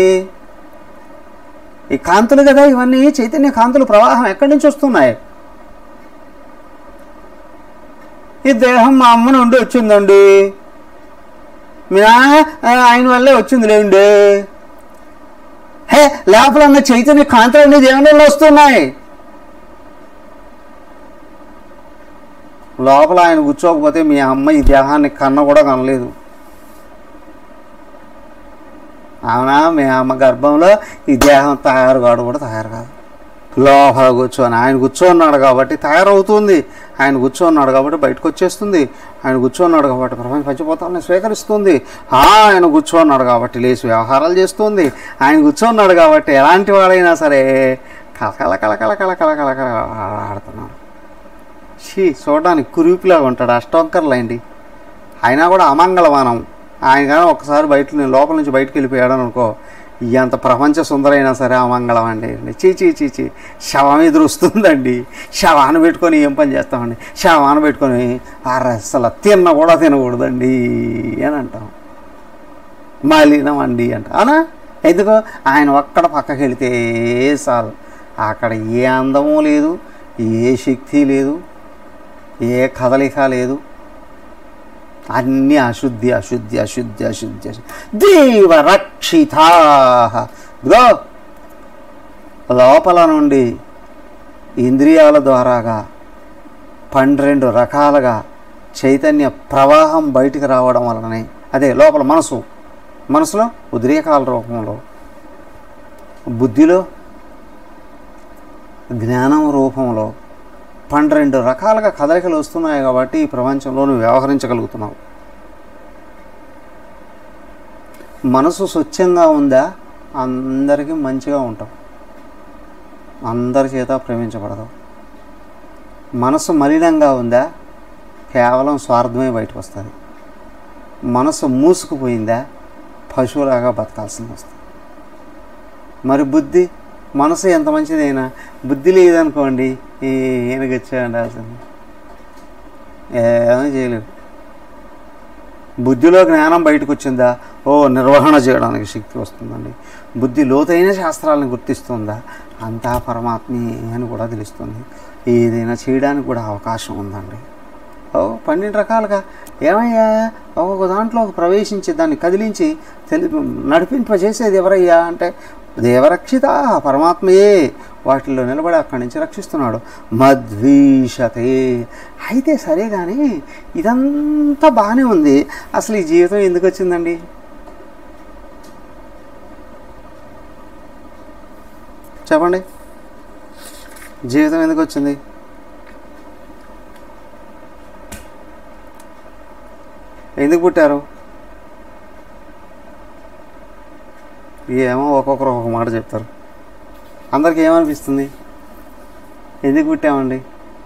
ఈ కాంతులు కదా ఇవన్నీ చైతన్య కాంతులు ప్రవాహం ఎక్కడి నుంచి వస్తున్నాయి ఈ దేహం మా అమ్మ నుండి వచ్చిందండి మీ నాన్న ఆయన వల్లే వచ్చింది లేండి హే లోపల ఉన్న చైతన్య కాంతులన్నీ దేవుని వల్ల వస్తున్నాయి లోపల ఆయన కూర్చోకపోతే మీ అమ్మ ఈ దేహాన్ని కన్న కూడా కనలేదు అవునా మీ అమ్మ గర్భంలో ఈ దేహం తయారు కాడు కూడా తయారు కాదు లోపల కూర్చొని ఆయన కూర్చోన్నాడు కాబట్టి తయారవుతుంది ఆయన కూర్చోన్నాడు కాబట్టి బయటకు వచ్చేస్తుంది ఆయన కూర్చోన్నాడు కాబట్టి ప్రపంచ పంచభూతాలను స్వీకరిస్తుంది ఆ, ఆయన కూర్చోన్నాడు కాబట్టి లేచి వ్యవహారాలు చేస్తుంది ఆయన కూర్చోన్నాడు కాబట్టి ఎలాంటి వాడైనా సరే కలకల కలకల కలకల కలకల ఆడుతున్నాడు షీ చూడడానికి కురిపిలాగా ఉంటాడు అష్టవంకర్లు అండి అయినా కూడా అమంగళమానం ఆయన కానీ ఒకసారి బయట లోపల నుంచి బయటకు వెళ్ళిపోయాడు అనుకో ఎంత ప్రపంచ సుందరైనా సరే అమంగళం అండి చీ చీ చీ చీ శవం ఎదురుస్తుందండి శవాన్ని పెట్టుకొని ఏం పని చేస్తామండి శవాన్ని పెట్టుకొని అరే అసలు తిన్న కూడా తినకూడదండి అని అంటాం మలినం అండి అంట అవునా ఎందుకు ఆయన ఒక్కడ పక్కకి వెళితే చాలు అక్కడ ఏ అందము లేదు ఏ శక్తి లేదు ఏ కదలిక లేదు అన్ని అశుద్ధి అశుద్ధి అశుద్ధి అశుద్ధి అశుద్ధి దేవ రక్షిత బ్రో లోపల నుండి ఇంద్రియాల ద్వారాగా పన్నెండు రకాలుగా చైతన్య ప్రవాహం బయటికి రావడం వలననే అదే లోపల మనసు మనసులో ఉద్రేకాల రూపంలో బుద్ధిలో జ్ఞానం రూపంలో పన్నెండు రకాలుగా కదలికలు వస్తున్నాయి కాబట్టి ఈ ప్రపంచంలో నువ్వు వ్యవహరించగలుగుతున్నావు మనసు స్వచ్ఛంగా ఉందా అందరికీ మంచిగా ఉంటాం అందరి చేత ప్రేమించబడదు మనసు మలినంగా ఉందా కేవలం స్వార్థమే బయటకు వస్తుంది మనసు మూసుకుపోయిందా పశువులాగా బతకాల్సింది వస్తుంది మరి బుద్ధి మనసు ఎంత మంచిదైనా బుద్ధి లేదనుకోండి ఈయనకొచ్చా ఉండాల్సింది ఏమీ చేయలేదు బుద్ధిలో జ్ఞానం బయటకు వచ్చిందా ఓ నిర్వహణ చేయడానికి శక్తి వస్తుందండి బుద్ధి లోతైన శాస్త్రాలను గుర్తిస్తుందా అంతా పరమాత్మే అని కూడా తెలుస్తుంది ఏదైనా చేయడానికి కూడా అవకాశం ఉందండి ఓ పన్నెండు రకాలుగా ఏమయ్యా ఒక్కొక్క దాంట్లో ప్రవేశించి దాన్ని కదిలించి తెలి నడిపింపజేసేది ఎవరయ్యా అంటే దేవరక్షిత పరమాత్మయే వాటిల్లో నిలబడి అక్కడి నుంచి రక్షిస్తున్నాడు మద్వీషతే అయితే సరే కానీ ఇదంతా బాగానే ఉంది అసలు ఈ జీవితం ఎందుకు వచ్చిందండి చెప్పండి జీవితం ఎందుకు వచ్చింది ఎందుకు పుట్టారు ఏమో ఒక్కొక్కరు ఒక్కొక్క మాట చెప్తారు అందరికి ఏమనిపిస్తుంది ఎందుకు పుట్టామండి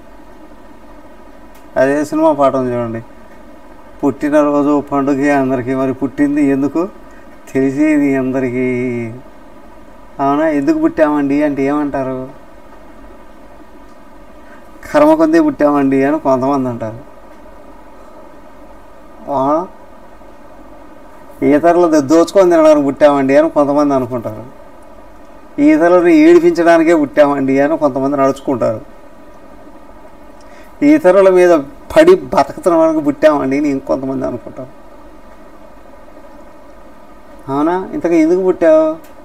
అదే సినిమా పాట ఉంది చూడండి పుట్టినరోజు పండుగ అందరికీ మరి పుట్టింది ఎందుకు తెలిసేది అందరికీ అవునా ఎందుకు పుట్టామండి అంటే ఏమంటారు కర్మ కొందే పుట్టామండి అని కొంతమంది అంటారు అవునా ఇతరులు దోచుకొని తినడానికి పుట్టామండి అని కొంతమంది అనుకుంటారు ఇతరులను ఏడిపించడానికే పుట్టామండి అని కొంతమంది నడుచుకుంటారు ఇతరుల మీద పడి బతకడానికి పుట్టామండి అని ఇంకొంతమంది అనుకుంటారు అవునా ఇంతకు ఎందుకు పుట్టావు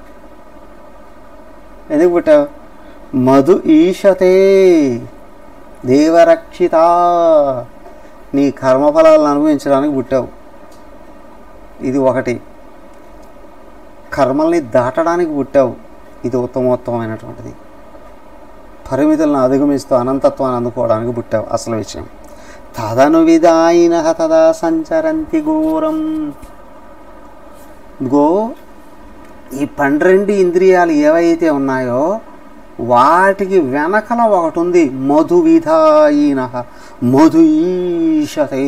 ఎందుకు పుట్టావు మధు ఈశతే దేవరక్షిత నీ కర్మఫలాలను అనుభవించడానికి పుట్టావు ఇది ఒకటి కర్మల్ని దాటడానికి పుట్టావు ఇది ఉత్తమోత్తమైనటువంటిది పరిమితులను అధిగమిస్తూ అనంతత్వాన్ని అందుకోవడానికి పుట్టావు అసలు విషయం తదను విధాయిన తదా సంచరంతి ఘోరం గో ఈ పన్నెండు ఇంద్రియాలు ఏవైతే ఉన్నాయో వాటికి వెనకల ఒకటి ఉంది మధు విధాయిన మధు ఈశతే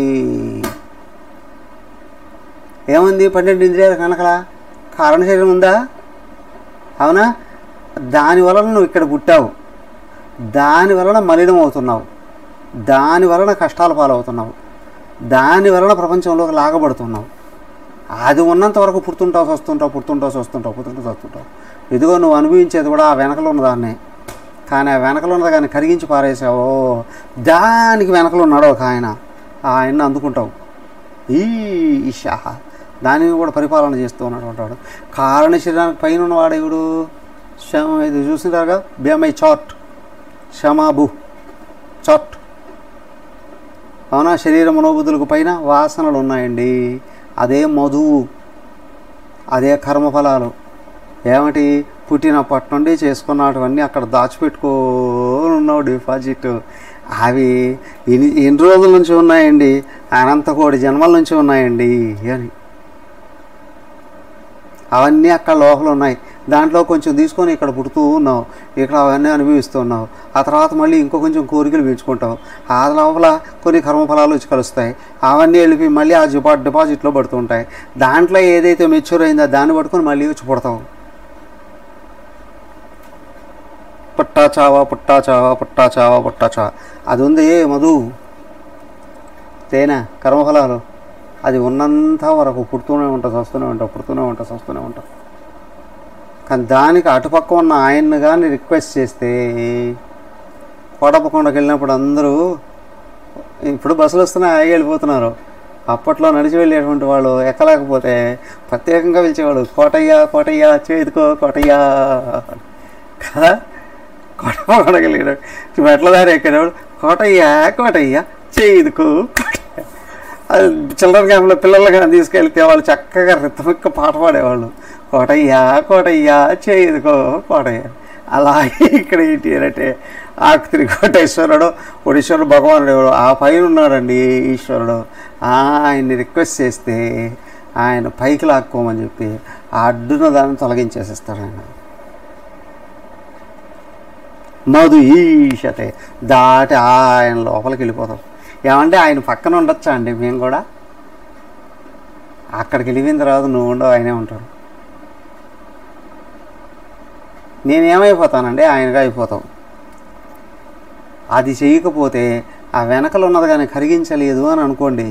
ఏముంది పన్నెండు ఇంద్రియాల వెనకల కారణ శరీరం ఉందా అవునా దాని వలన నువ్వు ఇక్కడ పుట్టావు దాని వలన మలినం అవుతున్నావు దాని వలన కష్టాల పాలవుతున్నావు దాని వలన ప్రపంచంలోకి లాగబడుతున్నావు అది ఉన్నంత వరకు పుడుతుంటావు వస్తుంటావు పుడుతుంటావు వస్తుంటావు పుడుతుంటావు వస్తుంటావు ఇదిగో నువ్వు అనుభవించేది కూడా ఆ వెనకలో ఉన్నదాన్నే కానీ ఆ వెనకలో ఉన్నది కానీ కరిగించి పారేసావో దానికి వెనకలో ఉన్నాడు ఒక ఆయన ఆ ఆయన్ని అందుకుంటావు ఈ ఈషా దానిని కూడా పరిపాలన చేస్తూ ఉన్నటువంటి వాడు కారణ శరీరానికి పైన ఉన్నవాడు ఎవడు శమ ఇది చూసినారుగా బిఎంఐ చార్ట్ శమాబు చార్ట్ అవునా శరీర మనోబుద్ధులకు పైన వాసనలు ఉన్నాయండి అదే మధువు అదే కర్మఫలాలు ఏమిటి పుట్టినప్పటి నుండి చేసుకున్నటువన్నీ అక్కడ దాచిపెట్టుకొని ఉన్నావు డిపాజిట్ అవి ఎన్ని ఎన్ని రోజుల నుంచి ఉన్నాయండి అనంత కోటి జన్మల నుంచి ఉన్నాయండి అని అవన్నీ అక్కడ లోపల ఉన్నాయి దాంట్లో కొంచెం తీసుకొని ఇక్కడ పుడుతూ ఉన్నావు ఇక్కడ అవన్నీ అనుభవిస్తూ ఉన్నావు ఆ తర్వాత మళ్ళీ ఇంకో కొంచెం కోరికలు పెంచుకుంటావు ఆ లోపల కొన్ని కర్మఫలాలు వచ్చి కలుస్తాయి అవన్నీ వెళ్ళిపోయి మళ్ళీ ఆ డిపా డిపాజిట్లో పడుతూ ఉంటాయి దాంట్లో ఏదైతే మెచ్యూర్ అయిందో దాన్ని పట్టుకొని మళ్ళీ వచ్చి పుడతావు పుట్టా చావా పుట్టా చావా పుట్టా చావా పుట్టా చావా అది ఉంది మధు తేనె కర్మఫలాలు అది ఉన్నంత వరకు పుడుతూనే ఉంటావు వస్తూనే ఉంటావు పుడుతూనే ఉంటావు వస్తూనే ఉంటావు కానీ దానికి అటుపక్క ఉన్న ఆయన్ని కానీ రిక్వెస్ట్ చేస్తే కోటపకొండకి వెళ్ళినప్పుడు అందరూ ఇప్పుడు బస్సులు వస్తున్నాయి ఆగి వెళ్ళిపోతున్నారు అప్పట్లో నడిచి వెళ్ళేటువంటి వాళ్ళు ఎక్కలేకపోతే ప్రత్యేకంగా పిలిచేవాడు కోటయ్య కోటయ్య చేదుకో కోటయ్య కదా కోటపకొండకి వెళ్ళాడు మెట్ల దారి ఎక్కేవాడు కోటయ్య కోటయ్య చేదుకో అది చిల్డ్రన్ క్యాంప్లో పిల్లలుగా తీసుకెళ్తే వాళ్ళు చక్కగా రితమిక్క పాట పాడేవాళ్ళు కోటయ్య కోటయ్య చేదుకో కోటయ్య అలాగే ఇక్కడ ఏంటి అంటే ఆకుతిరి కోటేశ్వరుడు ఒడీశ్వరుడు భగవానుడు ఎవడు ఆ పైన ఉన్నాడండి ఈశ్వరుడు ఆయన్ని రిక్వెస్ట్ చేస్తే ఆయన పైకి లాక్కోమని చెప్పి ఆ అడ్డున దాన్ని తొలగించేసేస్తాడు ఆయన మధు ఈషతే దాటి ఆయన లోపలికి వెళ్ళిపోతాం ఏమంటే ఆయన పక్కన ఉండొచ్చా అండి మేము కూడా అక్కడికి వెళ్ళిన తర్వాత నువ్వు ఉండవు ఆయనే ఉంటాడు నేనేమైపోతానండి ఆయనగా అయిపోతావు అది చేయకపోతే ఆ వెనకలు ఉన్నది కానీ కరిగించలేదు అని అనుకోండి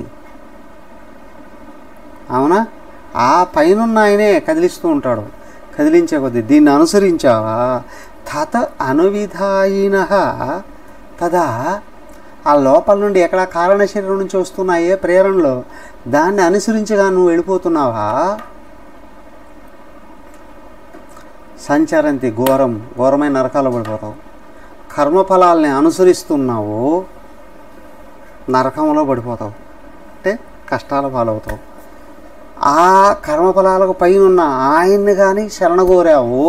అవునా ఆ పైన ఆయనే కదిలిస్తూ ఉంటాడు కదిలించే కొద్దీ దీన్ని అనుసరించావా తత అనువిధాయిన తదా ఆ లోపల నుండి ఎక్కడ కారణ శరీరం నుంచి వస్తున్నాయే ప్రేరణలో దాన్ని అనుసరించగా నువ్వు వెళ్ళిపోతున్నావా సంచరంతి ఘోరం ఘోరమైన నరకాలు పడిపోతావు కర్మఫలాల్ని అనుసరిస్తున్నావు నరకంలో పడిపోతావు అంటే కష్టాల పాలవుతావు ఆ కర్మఫలాలకు పైన ఉన్న ఆయన్ని కానీ శరణగోరావు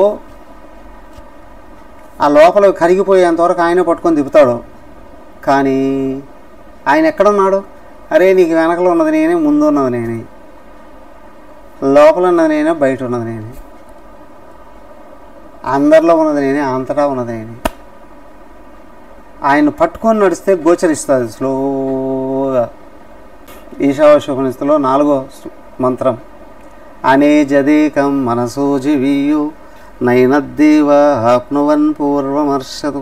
ఆ లోపల కరిగిపోయేంతవరకు ఆయన పట్టుకొని తిప్పుతాడు కానీ ఆయన ఎక్కడున్నాడు అరే నీకు వెనకలో ఉన్నది నేనే ముందు ఉన్నది నేనే లోపల ఉన్నది నేనే బయట ఉన్నది నేనే అందరిలో ఉన్నది నేనే అంతటా ఉన్నది నేనే ఆయన పట్టుకొని నడిస్తే గోచరిస్తుంది స్లోగా ఈశావాశోపనిస్తులో నాలుగో మంత్రం అనే జదేకం మనసో జీవీయు నైనద్దేవ ఆప్నువన్ పూర్వమర్షతు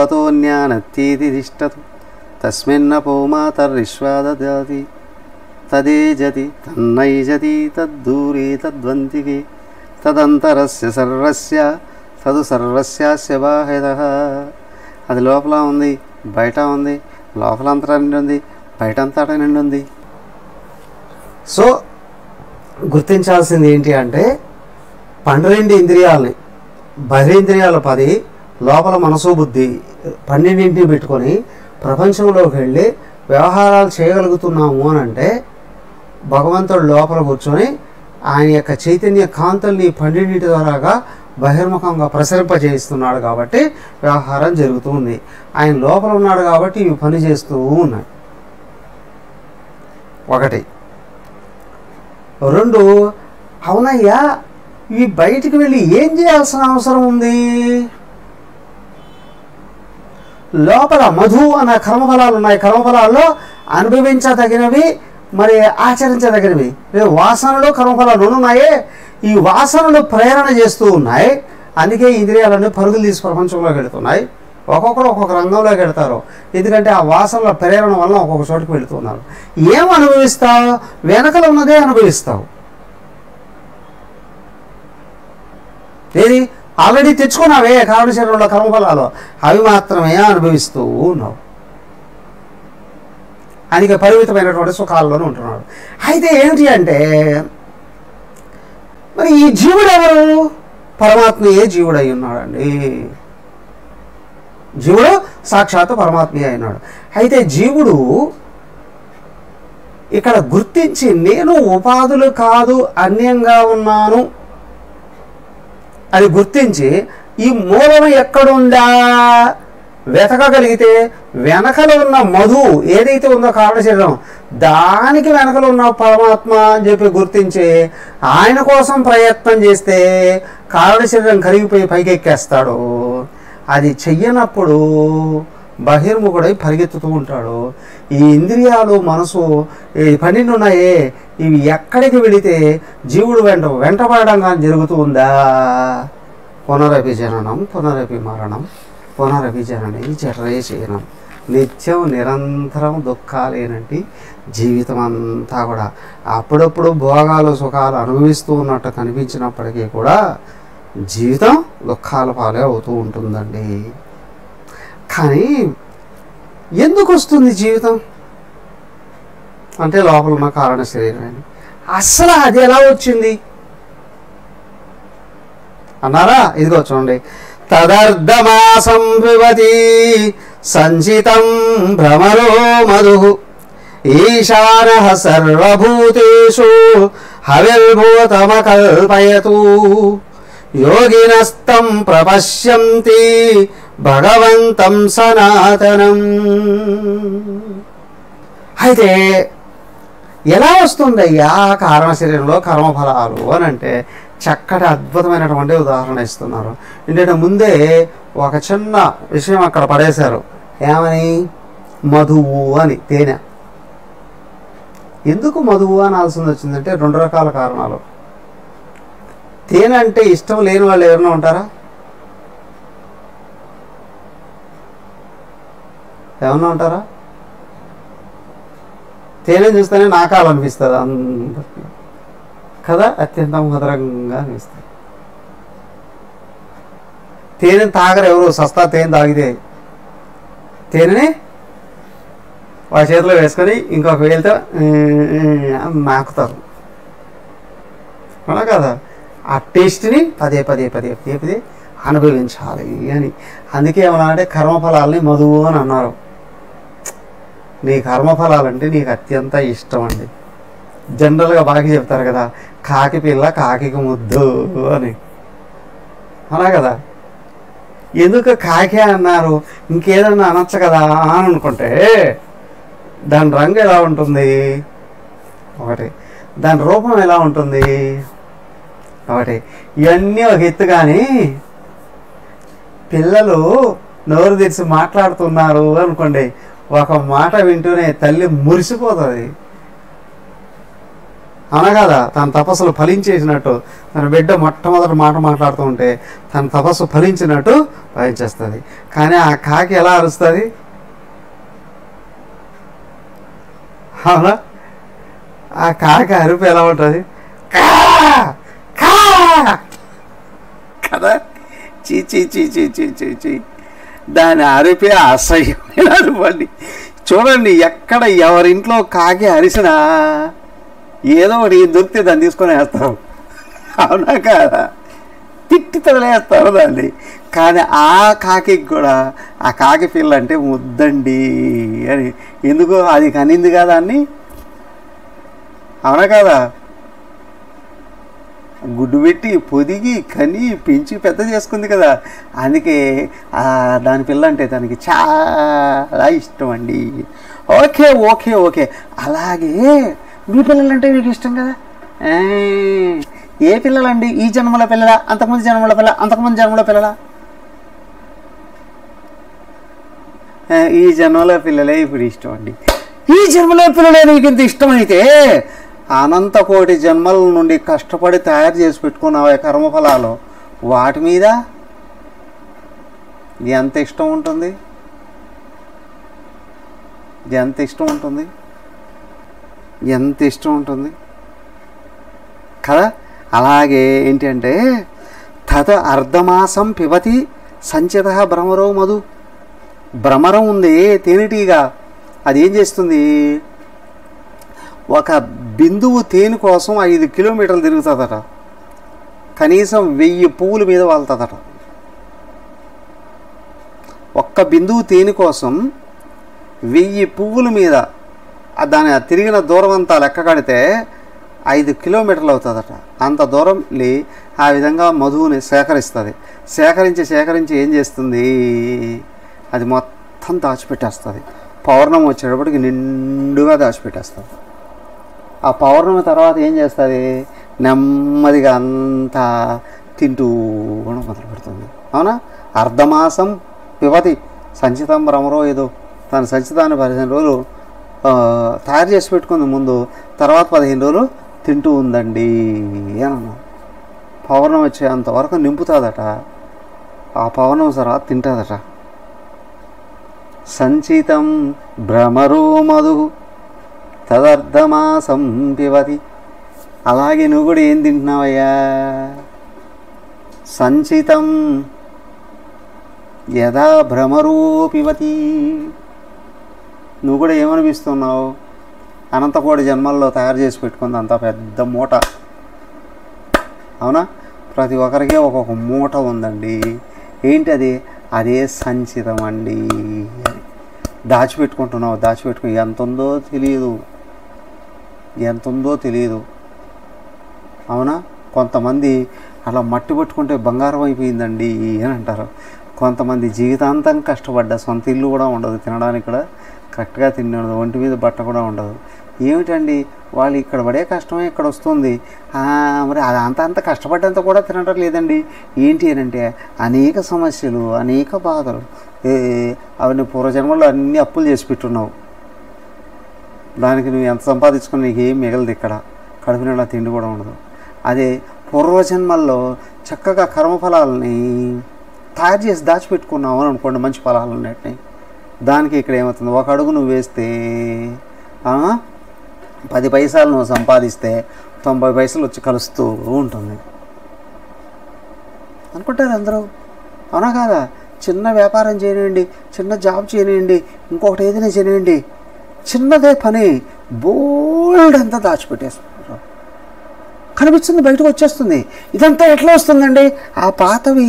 తద్ధావతోన్యానత్తీతి తిష్టతు తస్మిన్న పౌమాతర్విశ్వాదదాతి తదేజతి తన్నైజతి తద్దూరి తద్వంతికి తదంతరస్య సర్వస్య తదు సర్వస్యాస్య బాహిత అది లోపల ఉంది బయట ఉంది లోపల అంతటా నిండి ఉంది బయట అంతటా నిండి ఉంది సో గుర్తించాల్సింది ఏంటి అంటే పన్నెండు ఇంద్రియాలని బహిరేంద్రియాలు పది లోపల మనసు బుద్ధి పన్నెండింటిని పెట్టుకొని ప్రపంచంలోకి వెళ్ళి వ్యవహారాలు చేయగలుగుతున్నాము అని అంటే భగవంతుడు లోపల కూర్చొని ఆయన యొక్క చైతన్య కాంతుల్ని పన్నెండింటి ద్వారాగా బహిర్ముఖంగా ప్రసరింపజేస్తున్నాడు కాబట్టి వ్యవహారం జరుగుతూ ఉంది ఆయన లోపల ఉన్నాడు కాబట్టి ఇవి పని చేస్తూ ఉన్నాయి ఒకటి రెండు అవునయ్యా ఇవి బయటికి వెళ్ళి ఏం చేయాల్సిన అవసరం ఉంది లోపల మధు అన్న కర్మఫలాలు ఉన్నాయి కర్మఫలాల్లో అనుభవించదగినవి మరి ఆచరించదగినవి రే వాసనలు కర్మఫలాలు రెండు ఉన్నాయే ఈ వాసనలు ప్రేరణ చేస్తూ ఉన్నాయి అందుకే ఇంద్రియాలన్నీ పరుగులు తీసి ప్రపంచంలోకి వెళుతున్నాయి ఒక్కొక్కరు ఒక్కొక్క రంగంలోకి వెళ్తారు ఎందుకంటే ఆ వాసనల ప్రేరణ వలన ఒక్కొక్క చోటుకు వెళుతున్నారు ఏం అనుభవిస్తావు వెనకలు ఉన్నదే అనుభవిస్తావు ఏది ఆల్రెడీ తెచ్చుకున్నావే కారణ శరీరంలో కర్మఫలాలు అవి మాత్రమే అనుభవిస్తూ ఉన్నావు అందుకే పరిమితమైనటువంటి సుఖాల్లోనే ఉంటున్నాడు అయితే ఏమిటి అంటే మరి ఈ జీవుడు ఎవరు పరమాత్మయే జీవుడై ఉన్నాడండి జీవుడు సాక్షాత్ పరమాత్మయే అయినాడు అయితే జీవుడు ఇక్కడ గుర్తించి నేను ఉపాధులు కాదు అన్యంగా ఉన్నాను అది గుర్తించి ఈ మూలం ఎక్కడుందా వెతకగలిగితే వెనకలో ఉన్న మధు ఏదైతే ఉందో కారణ శరీరం దానికి వెనకలో ఉన్న పరమాత్మ అని చెప్పి గుర్తించి ఆయన కోసం ప్రయత్నం చేస్తే కారణ శరీరం కరిగిపోయి పైకెక్కేస్తాడు అది చెయ్యనప్పుడు బహిర్ముఖుడై పరిగెత్తుతూ ఉంటాడు ఈ ఇంద్రియాలు మనసు ఈ పన్నెండు ఉన్నాయే ఇవి ఎక్కడికి వెళితే జీవుడు వెంట వెంటపడడం కానీ జరుగుతూ ఉందా పునరపి జననం పునరపి మరణం పునరపి జనని జఠరే శయనం నిత్యం నిరంతరం దుఃఖాలేనంటి జీవితం అంతా కూడా అప్పుడప్పుడు భోగాలు సుఖాలు అనుభవిస్తూ ఉన్నట్టు కనిపించినప్పటికీ కూడా జీవితం దుఃఖాల పాలే అవుతూ ఉంటుందండి కానీ ఎందుకు వస్తుంది జీవితం అంటే లోపల ఉన్న కారణ శరీరం అసలు అది ఎలా వచ్చింది అన్నారా ఇదిగో చూడండి తదర్ధమాసం పిబతి సంచితం భ్రమరో మధు ఈశాన సర్వభూతేషు హవిర్భూతమకల్పయతు యోగినస్తం ప్రపశ్యంతి భగవంతం సనాతనం అయితే ఎలా వస్తుందయ్యా కారణ శరీరంలో కర్మఫలాలు అని అంటే చక్కటి అద్భుతమైనటువంటి ఉదాహరణ ఇస్తున్నారు ఏంటంటే ముందే ఒక చిన్న విషయం అక్కడ పడేశారు ఏమని మధువు అని తేనె ఎందుకు మధువు అనాల్సింది వచ్చిందంటే రెండు రకాల కారణాలు తేనె అంటే ఇష్టం లేని వాళ్ళు ఎవరైనా ఉంటారా ఏమన్నా ఉంటారా తేనె చూస్తేనే నాకాలనిపిస్తుంది అందరికీ కదా అత్యంత మధురంగా అనిపిస్తుంది తేనె తాగరు ఎవరు సస్తా తేనె తాగితే తేనెని వాళ్ళ చేతిలో వేసుకొని ఇంకొక వేలితో నాకుతారు అవునా కదా ఆ టేస్ట్ని పదే పదే పదే పదే పదే అనుభవించాలి అని అందుకే ఏమన్నా అంటే కర్మఫలాల్ని మధువు అని అన్నారు నీ కర్మఫలాలంటే నీకు అత్యంత ఇష్టం అండి జనరల్గా బాగా చెప్తారు కదా కాకి పిల్ల కాకికి ముద్దు అని అలా కదా ఎందుకు కాకి అన్నారు ఇంకేదన్నా అనొచ్చు కదా అని అనుకుంటే దాని రంగు ఎలా ఉంటుంది ఒకటి దాని రూపం ఎలా ఉంటుంది ఒకటి ఇవన్నీ ఒక ఎత్తు కానీ పిల్లలు నోరు తెరిచి మాట్లాడుతున్నారు అనుకోండి ఒక మాట వింటూనే తల్లి మురిసిపోతుంది అనగాదా తన తపస్సులు ఫలించేసినట్టు తన బిడ్డ మొట్టమొదటి మాట మాట్లాడుతూ ఉంటే తన తపస్సు ఫలించినట్టు ఫలించేస్తుంది కానీ ఆ కాకి ఎలా అరుస్తుంది అవునా ఆ కాకి అరుపు ఎలా ఉంటుంది కా కా కదా చీ చీ చీ చీ చీ చీ చీ దాని అరిపే అసహ్యమైన అరుపండి చూడండి ఎక్కడ ఎవరింట్లో కాకి అరిసినా ఏదో ఒకటి దొరికితే దాన్ని తీసుకొని వేస్తారు అవునా కాదా తిట్టి తగిలేస్తారు దాన్ని కానీ ఆ కాకి కూడా ఆ కాకి పిల్ల అంటే ముద్దండి అని ఎందుకో అది కనింది కదా అన్ని అవునా కాదా గుడ్డు పెట్టి పొదిగి కని పెంచి పెద్ద చేసుకుంది కదా అందుకే ఆ దాని పిల్ల అంటే దానికి చాలా ఇష్టం అండి ఓకే ఓకే ఓకే అలాగే మీ పిల్లలంటే మీకు ఇష్టం కదా ఏ, ఏ పిల్లలండి ఈ జన్మల పిల్లల అంతకుముందు జన్మల పిల్ల అంతకుముందు జన్మల పిల్లల ఆ, ఈ జన్మలో పిల్లలే ఇప్పుడు ఇష్టం అండి ఈ జన్మలో పిల్లలే నీకు ఇంత ఇష్టమైతే అనంత కోటి జన్మల నుండి కష్టపడి తయారు చేసి పెట్టుకున్న ఆ కర్మఫలాలు వాటి మీద ఎంత ఇష్టం ఉంటుంది ఎంత ఇష్టం ఉంటుంది ఎంత ఇష్టం ఉంటుంది కదా అలాగే ఏంటంటే తద అర్ధమాసం పిబతి సంచిత భ్రమరో మధు భ్రమరం ఉంది తేనెటీగా అది ఏం చేస్తుంది ఒక బిందువు తేనె కోసం ఐదు కిలోమీటర్లు తిరుగుతుందట కనీసం వెయ్యి పువ్వుల మీద వాళ్తుందట ఒక్క బిందువు తేనె కోసం వెయ్యి పువ్వుల మీద ఆ దాని ఆ తిరిగిన దూరం అంతా లెక్క కడితే ఐదు కిలోమీటర్లు అవుతుందట అంత దూరం లే ఆ విధంగా మధువుని సేకరిస్తుంది సేకరించి సేకరించి ఏం చేస్తుంది అది మొత్తం దాచిపెట్టేస్తుంది పౌర్ణమి వచ్చేటప్పటికి నిండుగా దాచిపెట్టేస్తుంది ఆ పౌర్ణమి తర్వాత ఏం చేస్తుంది నెమ్మదిగా అంతా తింటూ కూడా మొదలు పెడుతుంది అవునా అర్ధమాసం పివతి సంచితం భ్రమరో ఏదో తన సంచితాన్ని పదిహేను రోజులు ఆ, తయారు చేసి పెట్టుకుంది ముందు తర్వాత పదిహేను రోజులు తింటూ ఉందండి అని అన్నాం పౌర్ణమి వచ్చేంత వరకు నింపుతుందట ఆ పౌర్ణమి తర్వాత తింటుందట సంచితం భ్రమరో మధు తదర్థమాసం పివతి అలాగే నువ్వు కూడా ఏం తింటున్నావయ్యా సంచితం యథా భ్రమరో పివతి నువ్వు కూడా ఏమనిపిస్తున్నావు అనంతకోటి జన్మల్లో తయారు చేసి పెట్టుకుంది అంత పెద్ద మూట అవునా ప్రతి ఒక్కరికి ఒక్కొక్క మూట ఉందండి ఏంటి అది అదే సంచితం అండి అని దాచిపెట్టుకుంటున్నావు దాచిపెట్టుకుని ఎంత ఉందో తెలియదు ఎంత ఉందో తెలియదు అవునా కొంతమంది అలా మట్టి పట్టుకుంటే బంగారం అయిపోయిందండి అని అంటారు కొంతమంది జీవితాంతం కష్టపడ్డ సొంత ఇల్లు కూడా ఉండదు తినడానికి కూడా కరెక్ట్గా తినదు ఒంటి మీద బట్ట కూడా ఉండదు ఏమిటండి వాళ్ళు ఇక్కడ పడే కష్టమే ఇక్కడ వస్తుంది ఆ, మరి అది అంత అంత కష్టపడ్డంత కూడా తినడం లేదండి ఏంటి అని అంటే అనేక సమస్యలు అనేక బాధలు ఏ, అవన్నీ పూర్వజన్మలో అన్ని అప్పులు చేసి పెట్టున్నావు దానికి నువ్వు ఎంత సంపాదించుకుని నీకు ఏం మిగలదు ఇక్కడ కడుపు నిండా తిండి కూడా ఉండదు అదే పూర్వజన్మల్లో చక్కగా కర్మఫలాలని తయారు చేసి దాచిపెట్టుకున్నావు అని అనుకోండి మంచి ఫలాలు ఉన్నట్టు దానికి ఇక్కడ ఏమవుతుంది ఒక అడుగు నువ్వు వేస్తే ఆ, పది పైసలు నువ్వు సంపాదిస్తే తొంభై పైసలు వచ్చి కలుస్తూ ఉంటుంది అనుకుంటారు అందరూ అవునా కాదా చిన్న వ్యాపారం చేయనివ్వండి చిన్న జాబ్ చేయనివ్వండి ఇంకొకటి ఏదైనా చేయనివ్వండి చిన్నదే పని బోల్డ్ అంతా దాచిపెట్టేసుకుంటారు కనిపిస్తుంది బయటకు వచ్చేస్తుంది ఇదంతా ఎట్లా వస్తుందండి ఆ పాతవి